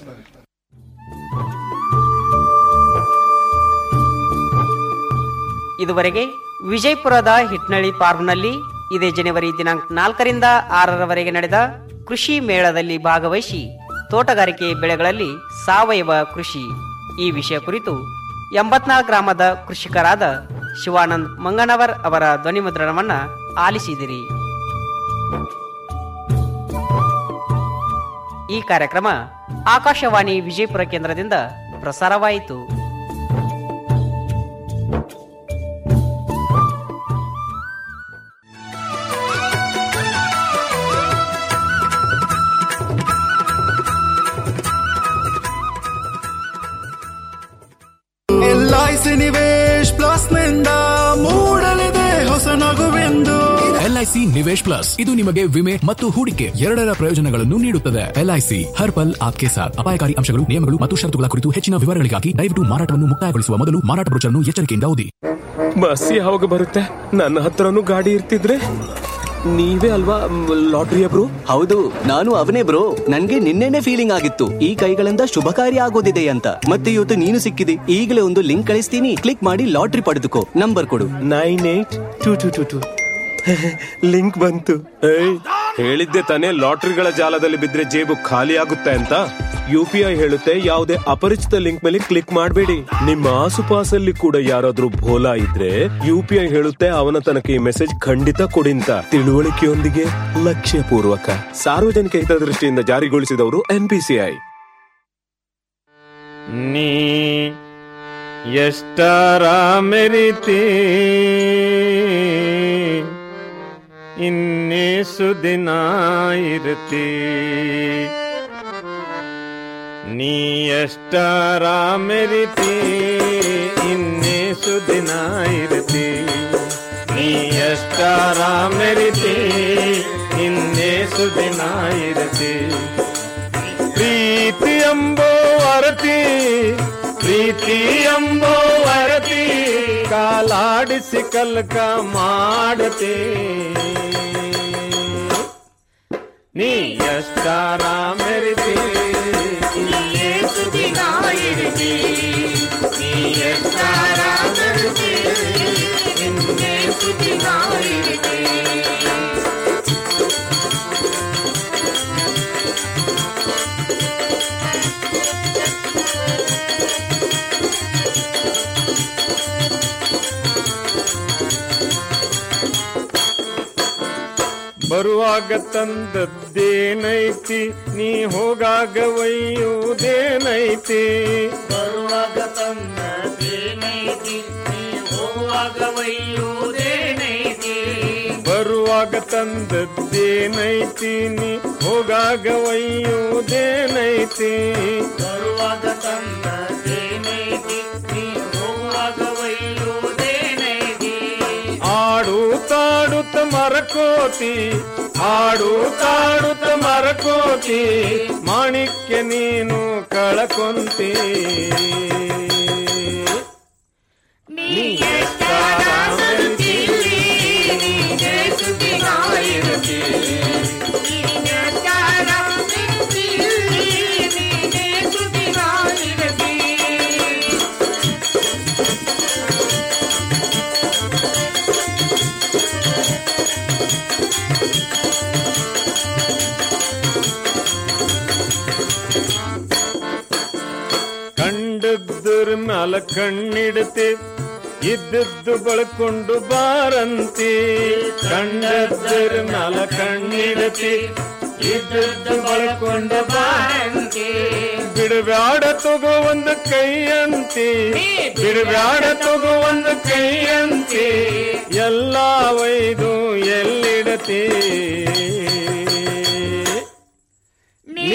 ಇದುವರೆಗೆ ವಿಜಯಪುರದ ಹಿಟ್ನಳ್ಳಿ ಫಾರ್ಮ್ನಲ್ಲಿ ಇದೇ ಜನವರಿ ದಿನಾಂಕ ನಾಲ್ಕರಿಂದ ಆರರವರೆಗೆ ನಡೆದ ಕೃಷಿ ಮೇಳದಲ್ಲಿ ಭಾಗವಹಿಸಿ ತೋಟಗಾರಿಕೆ ಬೆಳೆಗಳಲ್ಲಿ ಸಾವಯವ ಕೃಷಿ ಈ ವಿಷಯ ಕುರಿತು ಎಂಬತ್ನಾಲ್ಕು ಗ್ರಾಮದ ಕೃಷಿಕರಾದ ಶಿವಾನಂದ್ ಮಂಗನವರ್ ಅವರ ಧ್ವನಿಮುದ್ರಣವನ್ನ ಆಲಿಸಿದಿರಿ ಈ ಕಾರ್ಯಕ್ರಮ ಆಕಾಶವಾಣಿ ವಿಜಯಪುರ ಕೇಂದ್ರದಿಂದ ಪ್ರಸಾರವಾಯಿತು L I C Nivesh plus ನಿಂದ ಮೂಡಲಿದೆ ಹೊಸ ನಗುವೆಂದು ಎಲ್ಐಸಿ ನಿವೇಶ್ ಪ್ಲಸ್ ಇದು ನಿಮಗೆ ವಿಮೆ ಮತ್ತು ಹೂಡಿಕೆ ಎರಡರ ಪ್ರಯೋಜನಗಳನ್ನು ನೀಡುತ್ತದೆ ಎಲ್ಐಸಿ ಹರ್ ಪಲ್ ಆಪ್ಕೆ ಸಾಥ್ ಅಪಾಯಕಾರಿ ಅಂಶಗಳು ನಿಯಮಗಳು ಮತ್ತು ಷರತ್ತುಗಳ ಕುರಿತು ಹೆಚ್ಚಿನ ವಿವರಗಳಿಗಾಗಿ ದಯವಿಟ್ಟು ಮಾರಾಟವನ್ನು ಮುಕ್ತಾಯಗೊಳಿಸುವ ಮೊದಲು ಮಾರಾಟ ಬ್ರೋಚರ್ನ್ನು ಎಚ್ಚರಿಕೆಯಿಂದ ಓದಿ ಬಸ್ ಯಾವಾಗ ಬರುತ್ತೆ ನನ್ನ ಹತ್ರನೂ ಗಾಡಿ ಇರ್ತಿದ್ರೆ ನೀವೇ ಅಲ್ವಾ ಲಾಟ್ರಿಯ ಬ್ರೋ ಹೌದು ನಾನು ಅವನೇ ಬ್ರೋ ನನ್ಗೆ ನಿನ್ನೆನೆ ಫೀಲಿಂಗ್ ಆಗಿತ್ತು ಈ ಕೈಗಳಿಂದ ಶುಭ ಕಾರ್ಯ ಆಗೋದಿದೆ ಅಂತ ಮತ್ತೆ ಇವತ್ತು ನೀನು ಸಿಕ್ಕಿದೆ ಈಗಲೇ ಒಂದು ಲಿಂಕ್ ಕಳಿಸ್ತೀನಿ ಕ್ಲಿಕ್ ಮಾಡಿ ಲಾಟ್ರಿ ಪಡೆದುಕೋ ನಂಬರ್ ಕೊಡು nine eight two two two two link ಬಂತು ಏಯ್ ಹೇಳಿದ್ದೆ ತಾನೇ ಲಾಟ್ರಿಗಳ ಜಾಲದಲ್ಲಿ ಬಿದ್ರೆ ಜೇಬು ಖಾಲಿ ಆಗುತ್ತೆ ಅಂತ ಯು ಪಿ ಐ ಹೇಳುತ್ತೆ ಯಾವುದೇ ಅಪರಿಚಿತ ಲಿಂಕ್ ಮೇಲೆ ಕ್ಲಿಕ್ ಮಾಡಬೇಡಿ ನಿಮ್ಮ ಆಸುಪಾಸಲ್ಲಿ ಕೂಡ ಯಾರಾದ್ರೂ ಭೋಲಾ ಇದ್ರೆ ಯು ಪಿ ಐ ಹೇಳುತ್ತೆ ಅವನ ತನಕ ಈ ಮೆಸೇಜ್ ಖಂಡಿತ ಕೊಡಿಂತ ತಿಳುವಳಿಕೆಯೊಂದಿಗೆ ಲಕ್ಷ್ಯ ಪೂರ್ವಕ ಸಾರ್ವಜನಿಕ ಹಿತದೃಷ್ಟಿಯಿಂದ ಜಾರಿಗೊಳಿಸಿದವರು ಎನ್ಪಿಸಿಐ ನೀ ಎಷ್ಟರ ಮೆರಿತಿ ಇನ್ನೇಸು ದಿನ ಇರ್ತಿ ನೀ ಎಷ್ಟರ ಮೆರಿತಿ ಇನ್ನೇಸು ದಿನ ಇರ್ತಿ ನೀ ಎಷ್ಟರ ಮೆರಿತಿ ಇನ್ನೇಸು ದಿನ ಇರ್ತಿ ಪ್ರೀತಿ ಎಂಬೋ ಅರತಿ ಪ್ರೀತಿ ಎಂಬೋ ಅರತಿ ಕಾಲಾಡಿಸಿ ಕಲ್ಕ ಮಾಡತಿ ನೀ ಎಷ್ಟಾರ ಮೆರಿತಿ ಇಲ್ಲೇ ಸುದಿನ ಇರಿತಿ ನೀ ಎಷ್ಟಾರ ಮೆರಿತಿ ಇನ್ನೇ ಸುದಿನ ಇರಿತಿ ಬರುವಾಗ ತಂದದ್ದೇನೈತಿ ನೀ ಹೋಗಾಗ ಒಯ್ಯುವುದೇನೈತಿ ಬರುವಾಗ ತಂದದ್ದೇನೈತಿ ನೀ ಹೋಗುವಾಗ ಒಯ್ಯುವುದೇನೈತಿ ಬರುವಾಗ ತಂದದ್ದೇನೈತಿ ನೀ ಹೋಗಾಗ ಒಯ್ಯುವುದೇನೈತಿ ಬರುವಾಗ ತಂದದ್ದೇನೈತಿ ನೀ ಹೋಗುವಾಗ ಒಯ್ಯುವುದೇನೈತಿ ಆಡು ತಾಡುತ್ತ ಮರಕೋತಿ ಆಡು ತಾಡುತ್ತ ಮರಕೋತಿ ಮಾಣಿಕ್ಯ ನೀನು ಕಳಕೊಂತಿ ನೀ ಎಷ್ಟಾರ ಮೆರಿತಿ, ನೀನೇ ಸುದ್ದಿಗಾಯಿರುತ್ತಿ. ನೀ ಎಷ್ಟಾರ ಮೆರಿತಿ, ನೀನೇ ಸುದ್ದಿಗಾಯಿರುತ್ತಿ. ಮ್ಯಾಲ ಕಣ್ಣಿಡ್ತಿ ಇದ್ದದ್ದು ಬಳಕೊಂಡು ಬಾರಂತಿ ಕಂಡದ್ರ ಮ್ಯಾಲ ಕಣ್ಣಿಡ್ತಿ ಇದ್ದದ್ದು ಬಳಕೊಂಡು ಬಾರಂತಿ ಬಿಡಬ್ಯಾಡ ತಗೋ ಒಂದು ಕೈಯಂತಿ ಬಿಡಬ್ಯಾಡ ತಗೋ ಒಂದು ಕೈಯಂತಿ ಎಲ್ಲ ಒಯ್ದು ಎಲ್ಲಿಡತಿ ನೀ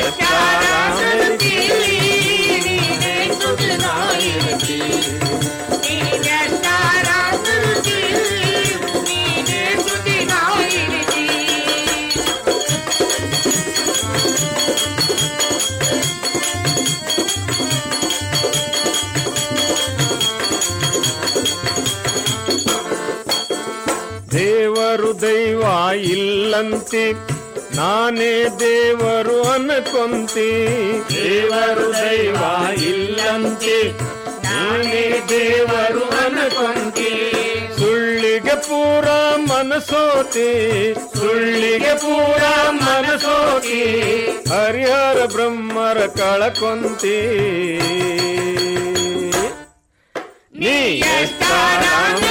ದೇವರು ದೈವ ಇಲ್ಲಂತಿ ನಾನೇ ದೇವರು ಅನ್ಕೊಂತಿ ದೇವರು ದೈವ ಇಲ್ಲಂತಿ ನಾನೇ ದೇವರು ಅನ್ಕೊಂತಿ ಸುಳ್ಳಿಗೆ ಪೂರ ಮನಸೋತಿ ಸುಳ್ಳಿಗೆ ಪೂರ ಮನಸೋತಿ ಹರಿಹರ ಬ್ರಹ್ಮರ ಕಳಕೊಂತಿ ನೀ ಎಷ್ಟಾರ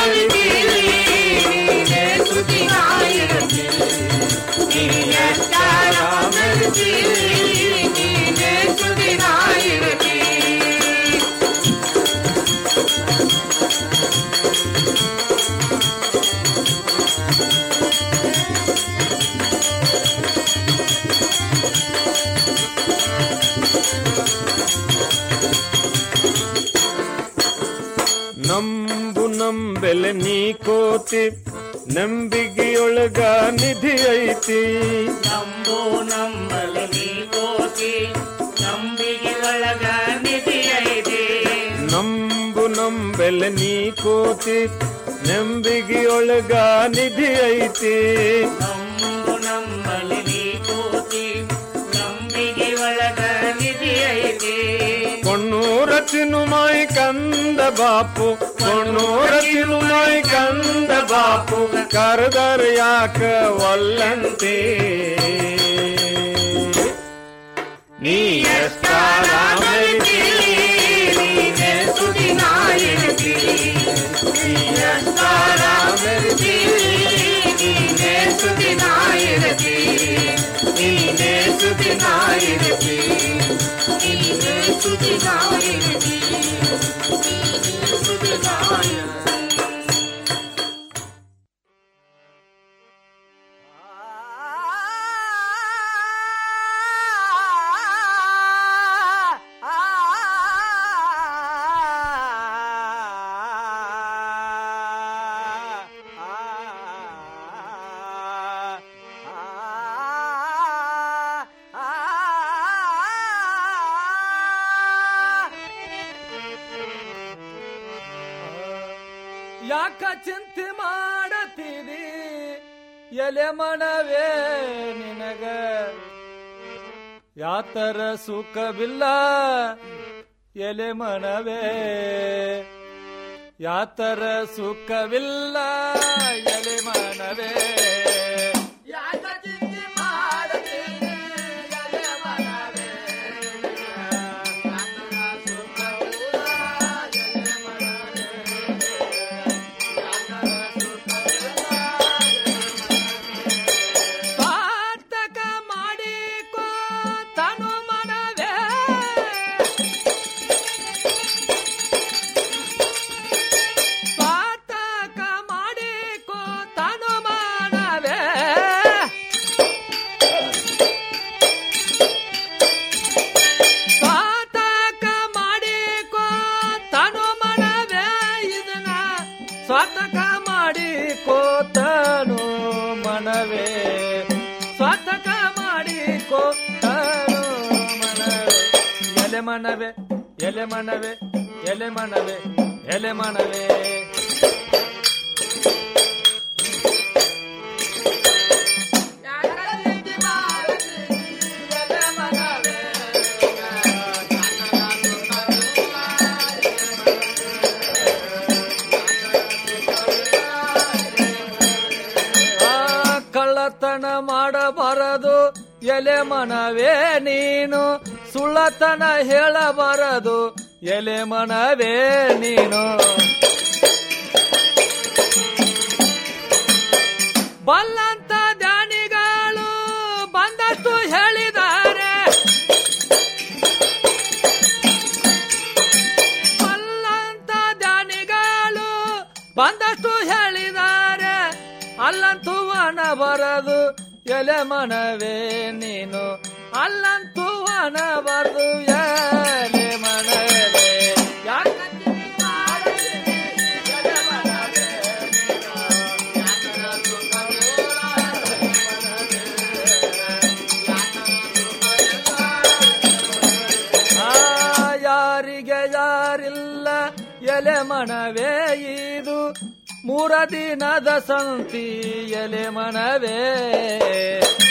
ನಂಬು ನಂಬೆಲೆ ನೀ ಕೋತಿ ನಂಬಿಗೆಯೊಳಗ ನಿಧಿ ಐತಿ ನಂಬೋ ನಂಬಲು ನೀ ಕೋತಿ ನಂಬಿಗೆ ಒಳಗ ನಿಧಿ ಐತಿ ನಂಬು ನಂಬೆಲೆ ನೀ ಕೋತಿ ನಂಬಿಗೆಯೊಳಗ ನಿಧಿ ಐತಿ ನಂಬು ನಂಬಲು ನೀ ಕೋತಿ ನಂಬಿಗೆ ಒಳಗ ನಿಧಿ ಐತಿ ಕೊಣ್ಣೂರ ಚಿನುಮಾಯಿ ಕಂದ ಬಾಪು ಕೊಣ್ಣೂರ ಚಿನುಮಾಯಿ ಕಂದ ಬಾಪು ಕರೆದರ ಯಾಕ ಒಲ್ಲಂತೆ ನೀ ಎಷ್ಟಾರ ಯಾಕ ಚಿಂತೆ ಮಾಡತೀರಿ ಎಲೆ ಮನವೇ ನಿನಗ ಯಾತರ ಸುಖವಿಲ್ಲ ಎಲೆ ಮನವೇ ಯಾತರ ಸುಖವಿಲ್ಲ ಎಲೆ ಮನವೇ ಯಾಕ ಚಿಂತೆ ಮಾಡತೀರಿ ಎಲೆ ಮನವೇ ಸಾರ್ಥಕ ಮಾಡಿಕೋ ತನು ಮನವೇ ಸಾರ್ಥಕ ಮಾಡಿಕೋ ತನು ಮನವೇ ಸಾರ್ಥಕ ಮಾಡಿಕೋ ತನು ಮನವೇ ಇದನ್ನ ಸ್ವಾತಕ ಮಾಡಿಕೋ ತನು ಮನವೇ ಸ್ವಾತಕ ಮಾಡಿಕೋ ತನು ಮನವೇ ಎಲೆ ಮನವೇ ಎಲೆ ಮನವೇ ಎಲೆ ಮನವೇ ಎಲೆ ಮನವೇ ಆ, ಕಳ್ಳತನ ಮಾಡಬಾರದು ಎಲೆ ಮನವೇ ನೀನು ಸುಳ್ಳತನ ಹೇಳಬಾರದು ಎಲೆ ಮನವೇ ನೀನು ಬಲ್ಲಂತ ದಾನಿಗಳು ಬಂದಷ್ಟು ಹೇಳಿದ್ದಾರೆ ಬಲ್ಲಂತ ದಾನಿಗಳು ಬಂದಷ್ಟು ಹೇಳಿದ್ದಾರೆ ಅಲ್ಲಂತೂ ಹಣ ಬರದು ಎಲೆ ಮನವೇ ನೀನು ಅಲ್ಲಂತೂ ಹಣ ಬರದು ಎಲೆ ಮನವೇ ಯಾಕಂತ ಆ, ಯಾರಿಗೆ ಯಾರಿಲ್ಲ ಎಲೆ ಮನವೇ ಇದು ಮೂರ ದಿನದ ಸಂತಿ ಎಲೆ ಮನವೇ